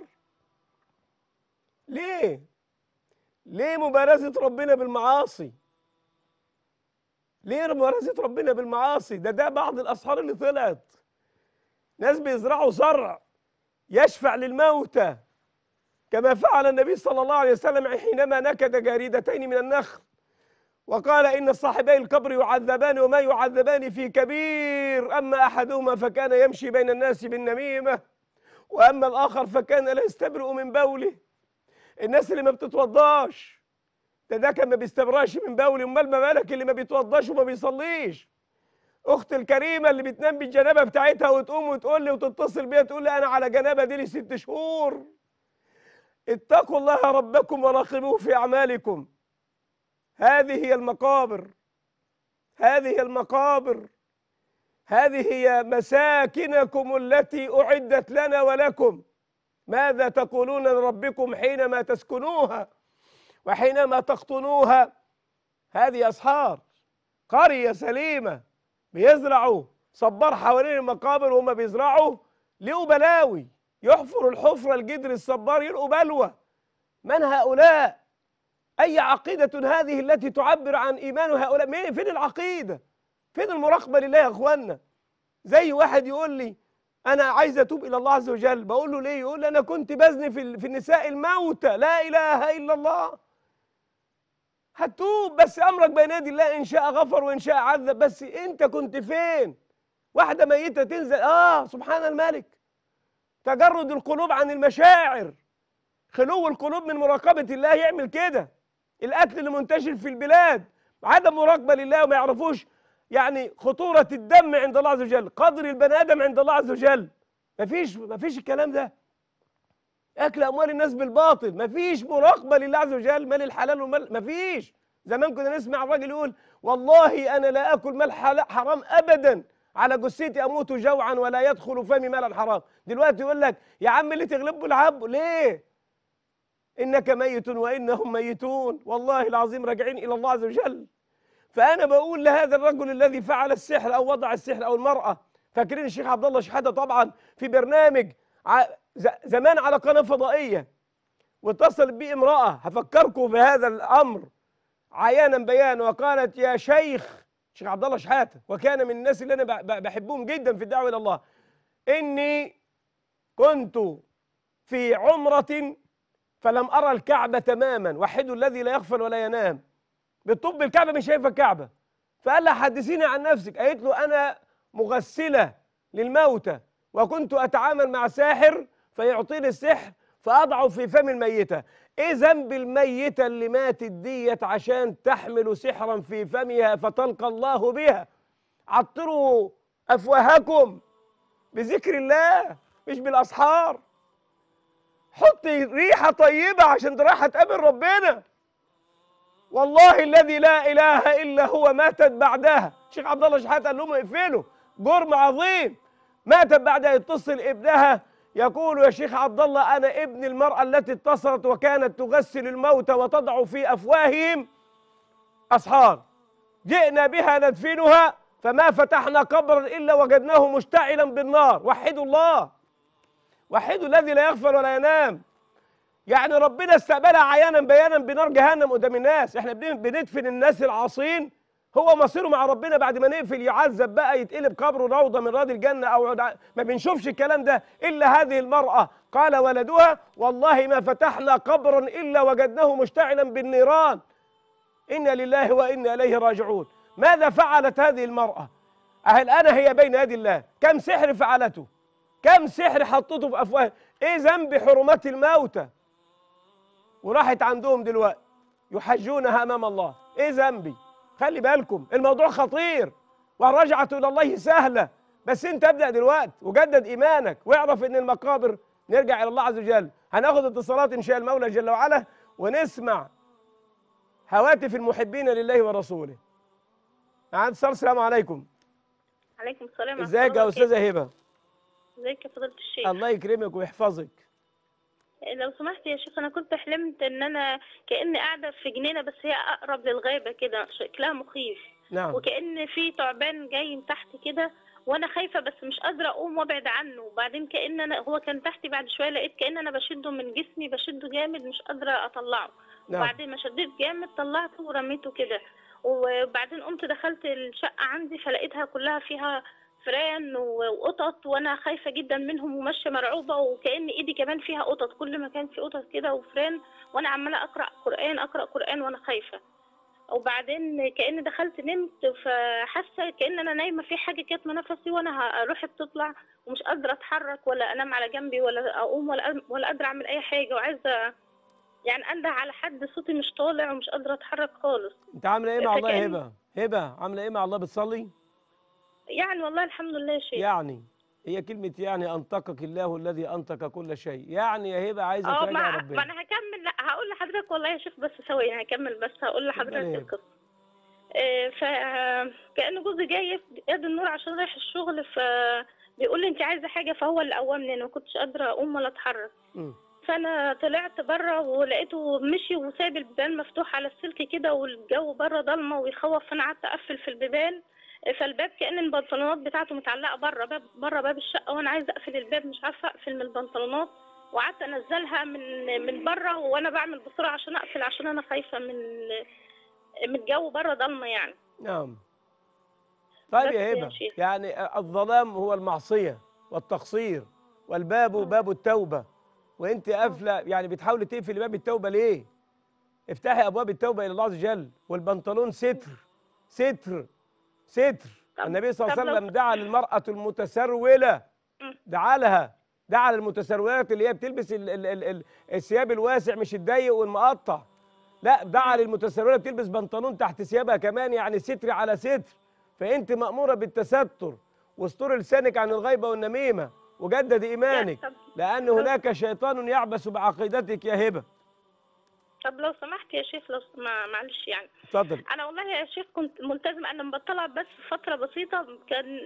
ليه ليه مبارزه ربنا بالمعاصي ليه مبارزه ربنا بالمعاصي ده ده بعض الاسحار اللي طلعت ناس بيزرعوا زرع يشفع للموتى كما فعل النبي صلى الله عليه وسلم حينما نكد جريدتين من النخل وقال إن صاحبي القبر يعذبان وما يعذبان في كبير أما أحدهما فكان يمشي بين الناس بالنميمة وأما الآخر فكان لا يستبرئ من بوله الناس اللي ما بتتوضاش ده ده كان ما بيستبرأش من بوله أمال ما بالك اللي ما بيتوضاش وما بيصليش أخت الكريمة اللي بتنام بالجنابة بتاعتها وتقوم وتقول لي وتتصل بيا تقول لي أنا على جنابة دي لي ست شهور اتقوا الله ربكم وراقبوه في أعمالكم هذه هي المقابر هذه هي المقابر هذه هي مساكنكم التي أعدت لنا ولكم ماذا تقولون لربكم حينما تسكنوها وحينما تقطنوها هذه أصحاب قرية سليمة بيزرعوا صبار حوالين المقابر وهم بيزرعوا لقوا بلاوي يحفر الحفرة الجدر الصبار يلقوا بلوى من هؤلاء أي عقيدة هذه التي تعبر عن إيمان هؤلاء مين فين العقيدة فين المراقبة لله يا أخوانا زي واحد يقول لي أنا عايز أتوب إلى الله عز وجل بقول له ليه يقول لي أنا كنت بزني في, في النساء الموتى لا إله إلا الله هتوب بس أمرك بين يدي الله إن شاء غفر وإن شاء عذب بس أنت كنت فين واحدة ميتة تنزل آه سبحان الملك تجرد القلوب عن المشاعر خلو القلوب من مراقبة الله يعمل كده القتل اللي منتشر في البلاد عدم مراقبة لله وما يعرفوش يعني خطورة الدم عند الله عز وجل قدر البني آدم عند الله عز وجل مفيش مفيش الكلام ده أكل أموال الناس بالباطل مفيش مراقبة لله عز وجل مال الحلال والمال مفيش زمان كنا نسمع الراجل يقول والله أنا لا آكل مال حرام أبدا على جثتي أموت جوعا ولا يدخل فمي مال حرام دلوقتي يقول لك يا عم اللي تغلبه العب ليه إنك ميت وإنهم ميتون والله العظيم راجعين إلى الله عز وجل فأنا بقول لهذا الرجل الذي فعل السحر أو وضع السحر أو المرأة فاكرين الشيخ عبد الله شحاتة طبعا في برنامج زمان على قناة فضائية واتصلت بي امرأة هفكركم بهذا الأمر عيانا بيانا وقالت يا شيخ شيخ عبد الله شحاتة وكان من الناس اللي أنا بحبهم جدا في الدعوة إلى الله إني كنت في عمرة فلم أرى الكعبة تماما وحد الذي لا يغفل ولا ينام بالطب الكعبة مش شايفة الكعبة فقال لها حدثيني عن نفسك قالت له أنا مغسلة للموتى وكنت أتعامل مع ساحر فيعطيني السحر فأضعه في فم الميتة إيه ذنب الميتة اللي ماتت ديت عشان تحمل سحرا في فمها فتلقى الله بها عطروا أفواهكم بذكر الله مش بالأسحار حطي ريحة طيبة عشان رايحة تقابل ربنا والله الذي لا إله إلا هو ماتت بعدها الشيخ عبد الله شحات قال لهم اقفلوا جرم عظيم ماتت بعدها يتصل ابنها يقول يا شيخ عبد الله أنا ابن المرأة التي اتصلت وكانت تغسل الموتى وتضع في أفواههم أصحار جئنا بها ندفنها فما فتحنا قبرا إلا وجدناه مشتعلا بالنار وحدوا الله وحدوا الذي لا يغفل ولا ينام يعني ربنا استقبلها عيانا بيانا بنار جهنم قدام الناس احنا بن- بندفن الناس العاصين هو مصيره مع ربنا بعد ما نقفل يعذب بقى يتقلب قبره روضه من رياض الجنه او عد- ما بنشوفش الكلام ده الا هذه المراه قال ولدها والله ما فتحنا قبرا الا وجدناه مشتعلا بالنيران انا لله وانا اليه راجعون ماذا فعلت هذه المراه أه الان هي بين يدي الله كم سحر فعلته كم سحر حطته في افواه ايه ذنب حرمات الموتى وراحت عندهم دلوقتي يحجونها امام الله ايه ذنبي خلي بالكم الموضوع خطير والرجعه الى الله سهله بس انت ابدا دلوقتي وجدد ايمانك واعرف ان المقابر نرجع الى الله عز وجل هناخد اتصالات ان شاء المولى جل وعلا ونسمع هواتف المحبين لله ورسوله معانا اتصال السلام عليكم عليكم السلام ورحمة ازيك الله يا وبركاته. استاذه هبه ازيك يا فضيلة الشيخ الله يكرمك ويحفظك لو سمحت يا شيخ انا كنت حلمت ان انا كاني قاعده في جنينه بس هي اقرب للغابه كده شكلها مخيف نعم وكان في تعبان جاي من تحت كده وانا خايفه بس مش قادره اقوم وابعد عنه وبعدين كان انا هو كان تحتي بعد شويه لقيت كان انا بشده من جسمي بشده جامد مش قادره اطلعه نعم وبعدين ما شديت جامد طلعته ورميته كده وبعدين قمت دخلت الشقة عندي فلقيتها كلها فيها فران و- وقطط وانا خايفة جدا منهم وماشية مرعوبة وكأن ايدي كمان فيها قطط كل ما كان في قطط كده وفران وانا عمالة اقرأ قرآن اقرأ قرآن وانا خايفة وبعدين كأن دخلت نمت فحاسة كأن انا نايمة في حاجة كانت نفسي وانا ه- روحي بتطلع ومش قادرة اتحرك ولا انام على جنبي ولا اقوم ولا ولا قادرة اعمل اي حاجة وعايزة يعني انده على حد صوتي مش طالع ومش قادره اتحرك خالص انت عامله ايه مع الله يا فكأن- هبه هبه عامله ايه مع الله بتصلي يعني والله الحمد لله يا شيخ يعني هي كلمة يعني أنطقك الله الذي أنطق كل شيء يعني يا هبة عايزة اه تراجع ما, ما ربنا انا هكمل لا هقول لحضرتك والله يا شيخ بس ثواني هكمل بس هقول لحضرتك اتفضلي. القصه آه، ف كأن جوزي جاي يف- يد النور عشان رايح الشغل ف بيقول لي انت عايزه حاجه فهو اللي قومني انا ما كنتش قادره اقوم ولا اتحرك مم. فانا طلعت بره ولقيته مشي وساب البيبان مفتوح على السلك كده والجو بره ضلمه ويخوف فانا قعدت اقفل في البيبان فالباب كأن البنطلونات بتاعته متعلقه بره باب بره باب الشقه وانا عايزه اقفل الباب مش عارفه اقفل من البنطلونات وقعدت انزلها من من بره وانا بعمل بسرعه عشان اقفل عشان انا خايفه من من الجو بره ضلمه يعني نعم طيب بس يا يا هبة شيخ. يعني الظلام هو المعصية والتقصير والباب باب التوبة وانت قافلة يعني بتحاولي تقفلي باب التوبة ليه افتحي أبواب التوبة إلى الله عز وجل والبنطلون ستر ستر ستر طب- النبي صلى الله طب عليه لو- وسلم دعا للمرأة المتسرولة مم. دعا لها دعا للمتسرولات اللي هي بتلبس ال ال ال ال الثياب الواسع مش الضيق والمقطع لا دعا للمتسرولة بتلبس بنطلون تحت ثيابها كمان يعني ستر على ستر فانت مأمورة بالتستر واستر لسانك عن الغيبة والنميمة وجدد ايمانك طب- لان طب- هناك شيطان يعبث بعقيدتك يا هبة طب لو سمحت يا شيخ لو ما معلش يعني اتفضل انا والله يا شيخ كنت ملتزمه انا مبطله بس فتره بسيطه كان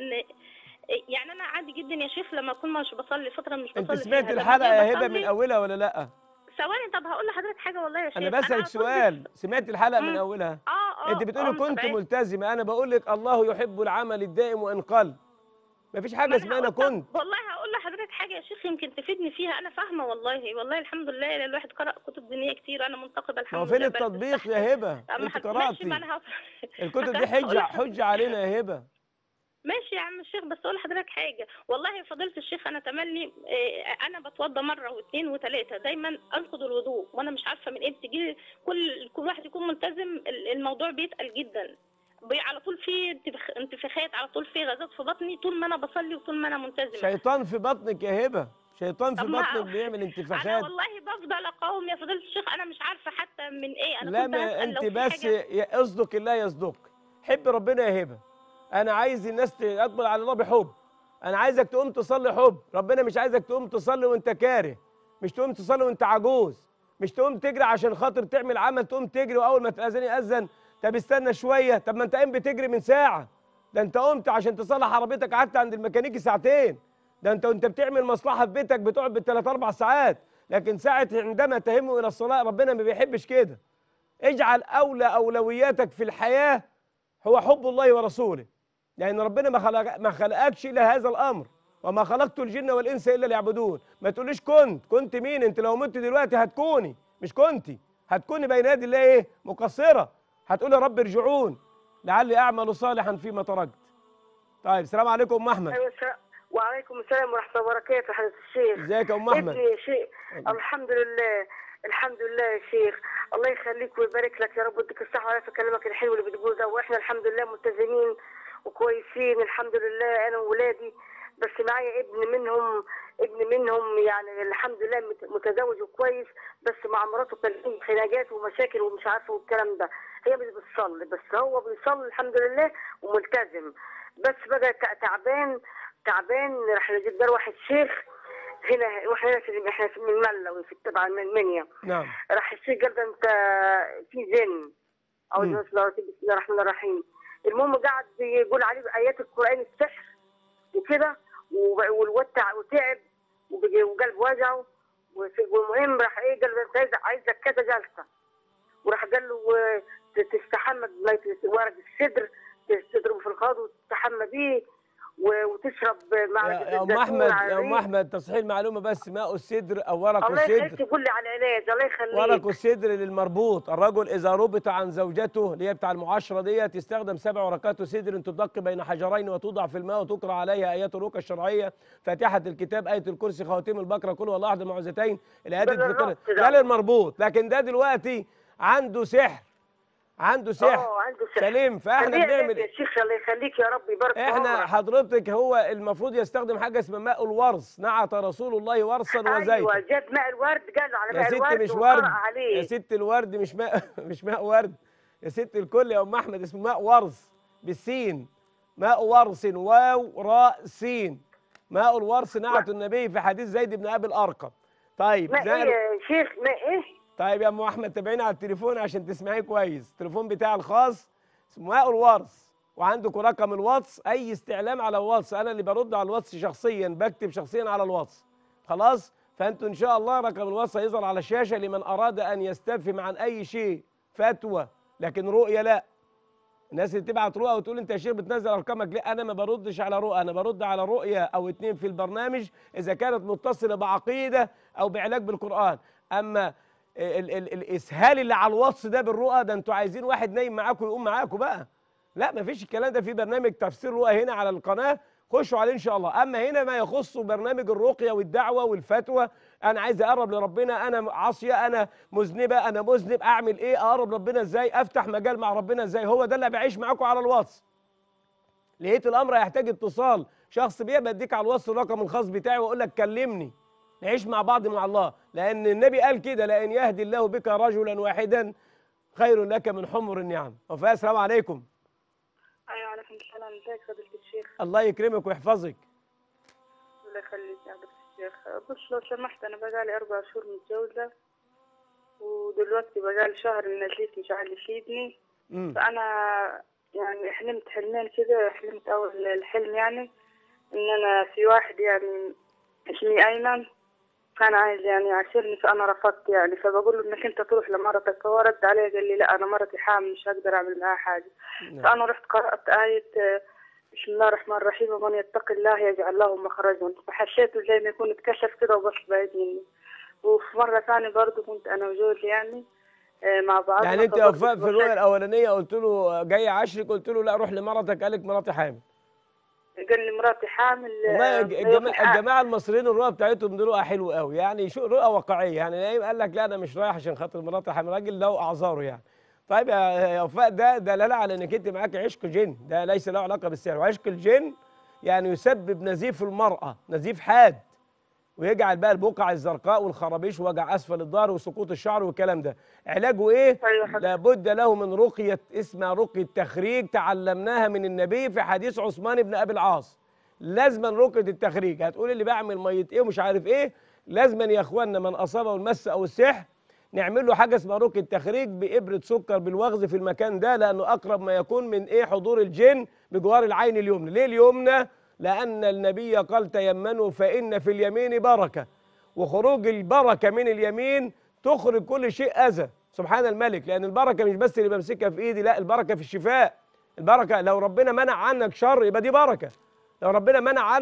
يعني انا عادي جدا يا شيخ لما اكون مش بصلي فتره مش بصلي انت سمعت فيها. لما الحلقة أجي يا هبة بصلي- من اولها ولا لا ثواني طب هقول لحضرتك حاجه والله يا شيخ انا على بسألك طول سؤال سمعت الحلقة من مم. اولها اه اه انت بتقولي آه، كنت متابعة. ملتزمة انا بقول لك الله يحب العمل الدائم وان قل مفيش حاجة ما اسمها انا هقول- طب كنت والله هقول لحضرتك حاجه يا شيخ يمكن تفيدني فيها انا فاهمه والله والله الحمد لله الواحد قرأ كتب دينيه كتير انا منتقبه ما الحمد هو لله فين بل التطبيق بستحي. يا هبة طب ما انت حد- ماشي قرأتي ما انا هف- الكتب دي هقول حجة لحضرتك- حجة علينا يا هبة ماشي يا عم الشيخ بس اقول لحضرتك حاجه والله يا فضيله الشيخ انا تملي إيه، انا بتوضى مره واثنين وثلاثه دايما انقض الوضوء وانا مش عارفه من ايه بتجي كل كل واحد يكون ملتزم ال- الموضوع بيتقل جدا بي- على طول في انتفاخ- انتفاخات على طول في غازات في بطني طول ما انا بصلي وطول ما انا ملتزمه شيطان في بطنك يا هبة شيطان في طب ما- بطنك بيعمل انا انتفاخات والله بفضل اقاوم يا فضيله الشيخ انا مش عارفه حتى من ايه انا لا كنت ما هسأل انت لو في بس حاجة- ي- اصدق الله يصدق حب ربنا يا هبه انا عايز الناس تقبل على الله بحب انا عايزك تقوم تصلي حب ربنا مش عايزك تقوم تصلي وانت كاره مش تقوم تصلي وانت عجوز مش تقوم تجري عشان خاطر تعمل عمل تقوم تجري واول ما تاذن ياذن طب استنى شويه طب ما انت قايم بتجري من ساعه ده انت قمت عشان تصلح عربيتك قعدت عند الميكانيكي ساعتين ده انت وانت بتعمل مصلحه في بيتك بتقعد بالثلاث اربع ساعات لكن ساعه عندما تهم الى الصلاه ربنا ما بيحبش كده اجعل اولى اولوياتك في الحياه هو حب الله ورسوله لان ربنا ما خلق ما خلقكش الا هذا الامر وما خلقت الجن والانس الا ليعبدون ما تقوليش كنت كنت مين انت لو مت دلوقتي هتكوني مش كنتي هتكوني بين يدي الله ايه مقصره هتقولي رب ارجعون لعلي اعمل صالحا فيما تركت طيب السلام عليكم ام احمد ايوه السلام وعليكم السلام ورحمه الله وبركاته حضرة الشيخ ازيك يا ام احمد ابني يا شيخ الحمد لله الحمد لله يا شيخ الله يخليك ويبارك لك يا رب ويديك الصحه ويعرف كلامك الحلو اللي بتقوله ده واحنا الحمد لله ملتزمين وكويسين الحمد لله انا وولادي بس معايا ابن منهم ابن منهم يعني الحمد لله مت- متزوج وكويس بس مع مراته كان فيه خناقات ومشاكل ومش عارفه والكلام ده هي مش بتصلي بس هو بيصلي الحمد لله وملتزم بس بقى تع- تعبان تعبان راح نجيب ده واحد شيخ هنا واحنا هنا في احنا في الملا في تبع المنيا نعم راح الشيخ قال ده انت في جن او مم. بسم الله الرحمن الرحيم المهم قعد يقول عليه ايات القران السحر وكده وب- والواد تع- وتعب وبقى- وقلب وجعه وفي- والمهم راح ايه قال له انت عايز عايزك كذا جلسه وراح قال له آه، ت- تستحمى بمية ورق السدر تضربه في الخاض وتستحمى بيه و- وتشرب معلقه يا يا ام الزيتون احمد على يا ام الريق. احمد تصحيح المعلومه بس ماء السدر او ورق الله يخليك السدر تقول لي على العلاج الله يخليك ورق السدر للمربوط الرجل اذا ربط عن زوجته اللي هي بتاع المعاشره ديت يستخدم سبع ورقات سدر تدق بين حجرين وتوضع في الماء وتقرا عليها ايات الرقى الشرعيه فاتحه الكتاب ايه الكرسي خواتيم البقره كل والله احد المعوذتين الايات ده الفطريه للربط ده. ده للمربوط لكن ده دلوقتي عنده سحر عنده سحر اه عنده سحر سليم فاحنا خليه بنعمل يعلاج يا شيخ الله يخليك يا رب يبارك في احنا عمرك. حضرتك هو المفروض يستخدم حاجه اسمها ماء الورص نعت رسول الله ورصا وزيتا ايوه جاب ماء الورد قالوا على يا ماء ست الورد مش وقرأ ورد عليه يا ست الورد مش ماء مش ماء ورد يا ست الكل يا ام احمد اسمه ماء ورص بالسين ماء ورص واو راء سين ماء الورص نعت النبي في حديث زيد بن ابي الارقم طيب ماء زي- ايه يا شيخ ماء ايه طيب يا ام احمد تابعيني على التليفون عشان تسمعيه كويس التليفون بتاعي الخاص اسمه ماء الورص وعندكم رقم الواتس اي استعلام على الواتس انا اللي برد على الواتس شخصيا بكتب شخصيا على الواتس خلاص فانتوا ان شاء الله رقم الواتس هيظهر على الشاشه لمن اراد ان يستفهم عن اي شيء فتوى لكن رؤيه لا الناس اللي تبعت رؤى وتقول انت يا شيخ بتنزل ارقامك لا انا ما بردش على رؤى انا برد على رؤيه او اتنين في البرنامج اذا كانت متصله بعقيده او بعلاج بالقران اما ال ال الاسهال اللي على الواتس ده بالرؤى ده انتوا عايزين واحد نايم معاكم يقوم معاكم بقى لا ما فيش الكلام ده في برنامج تفسير رؤى هنا على القناه خشوا عليه ان شاء الله اما هنا ما يخص برنامج الرقيه والدعوه والفتوى انا عايز اقرب لربنا انا عاصيه انا مذنبه انا مذنب اعمل ايه اقرب ربنا ازاي افتح مجال مع ربنا ازاي هو ده اللي بعيش معاكم على الواتس لقيت الامر هيحتاج اتصال شخص بيه بديك على الواتس الرقم الخاص بتاعي واقول لك كلمني نعيش مع بعض مع الله لان النبي قال كده لان يهدي الله بك رجلا واحدا خير لك من حمر النعم وفاء السلام عليكم ايوه عليكم السلام ازيك فضيلة الشيخ الله يكرمك ويحفظك الله يخليك يا فضيلة الشيخ بص لو سمحت انا بقالي اربع شهور متجوزة ودلوقتي بقالي شهر نزلت مش عارف يفيدني امم فانا يعني حلمت حلمين كده حلمت اول الحلم يعني ان انا في واحد يعني اسمي ايمن كان عايز يعني يعاشرني فانا رفضت يعني فبقول له انك انت تروح لمرتك هو رد علي قال لي لا انا مرتي حامل مش هقدر اعمل معاها حاجه فانا رحت قرات ايه آه، بسم الله الرحمن الرحيم ومن يتق الله يجعل له مخرجا فحسيته زي ما يكون اتكشف كده وبس بعيد مني وفي مرة ثانية برضه كنت أنا وجوزي يعني آه، مع بعض يعني انت يا وفاء في الرؤيه الاولانيه قلت له جاي عشرك قلت له لا روح لمرتك قالك مراتي حامل قال لي مراتي حامل والله آه، الج- هي الجماعة, في الحق. الجماعة المصريين الرؤى بتاعتهم دي رؤى حلوة قوي يعني شو رؤى واقعية يعني نايم قال لك لا أنا مش رايح عشان خاطر مراتي حامل راجل له أعذاره يعني طيب يا يا وفاء ده دلالة على إنك أنت معاك عشق جن ده ليس له علاقة بالسحر وعشق الجن يعني يسبب نزيف المرأة نزيف حاد ويجعل بقى البقع الزرقاء والخرابيش ووجع اسفل الظهر وسقوط الشعر والكلام ده علاجه ايه أيوة حضرتك. لابد له من رقيه اسمها رقيه تخريج تعلمناها من النبي في حديث عثمان بن ابي العاص لازما رقيه التخريج هتقول اللي بعمل ميت ايه ومش عارف ايه لازما يا اخوانا من اصابه المس او السحر نعمل له حاجه اسمها رقيه تخريج بابره سكر بالوغز في المكان ده لانه اقرب ما يكون من ايه حضور الجن بجوار العين اليمنى ليه اليمنى لان النبي قال تيمنوا فان في اليمين بركه وخروج البركه من اليمين تخرج كل شيء اذى سبحان الملك لان البركه مش بس اللي بمسكها في ايدي لا البركه في الشفاء البركه لو ربنا منع عنك شر يبقى دي بركه لو ربنا منع عنك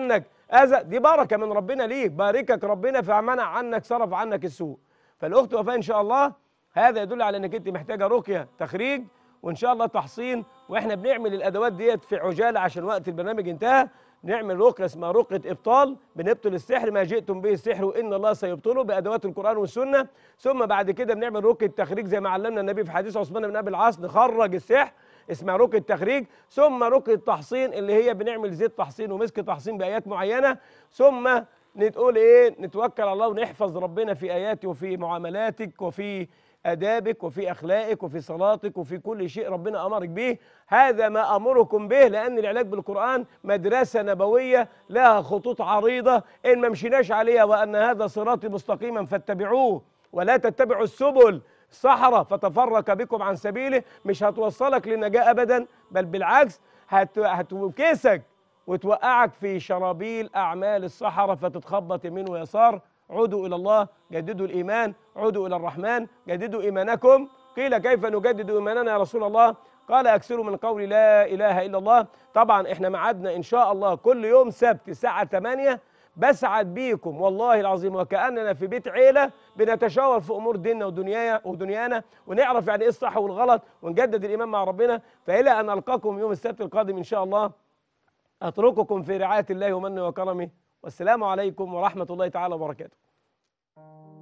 اذى دي بركه من ربنا ليك باركك ربنا فمنع عنك صرف عنك السوء فالاخت وفاء ان شاء الله هذا يدل على انك انت محتاجه رقيه تخريج وان شاء الله تحصين واحنا بنعمل الادوات ديت في عجاله عشان وقت البرنامج انتهى نعمل رقيه اسمها رقيه ابطال بنبطل السحر ما جئتم به السحر وان الله سيبطله بادوات القران والسنه ثم بعد كده بنعمل رقيه تخريج زي ما علمنا النبي في حديث عثمان بن ابي العاص نخرج السحر اسمها رقيه تخريج ثم رقيه تحصين اللي هي بنعمل زيت تحصين ومسك تحصين بايات معينه ثم نتقول ايه نتوكل على الله ونحفظ ربنا في اياته وفي معاملاتك وفي ادابك وفي اخلاقك وفي صلاتك وفي كل شيء ربنا امرك به هذا ما امركم به لان العلاج بالقران مدرسه نبويه لها خطوط عريضه ان ما مشيناش عليها وان هذا صراطي مستقيما فاتبعوه ولا تتبعوا السبل الصحراء فتفرق بكم عن سبيله مش هتوصلك للنجاه ابدا بل بالعكس هت... هتوكسك وتوقعك في شرابيل اعمال الصحراء فتتخبط يمين ويسار عودوا الى الله جددوا الايمان عودوا الى الرحمن جددوا ايمانكم قيل كيف نجدد ايماننا يا رسول الله قال اكثروا من قول لا اله الا الله طبعا احنا معادنا ان شاء الله كل يوم سبت الساعه 8 بسعد بيكم والله العظيم وكاننا في بيت عيله بنتشاور في امور ديننا ودنيانا ودنيانا ونعرف يعني ايه الصح والغلط ونجدد الايمان مع ربنا فالى ان القاكم يوم السبت القادم ان شاء الله اترككم في رعايه الله ومنه وكرمه والسلام عليكم ورحمه الله تعالى وبركاته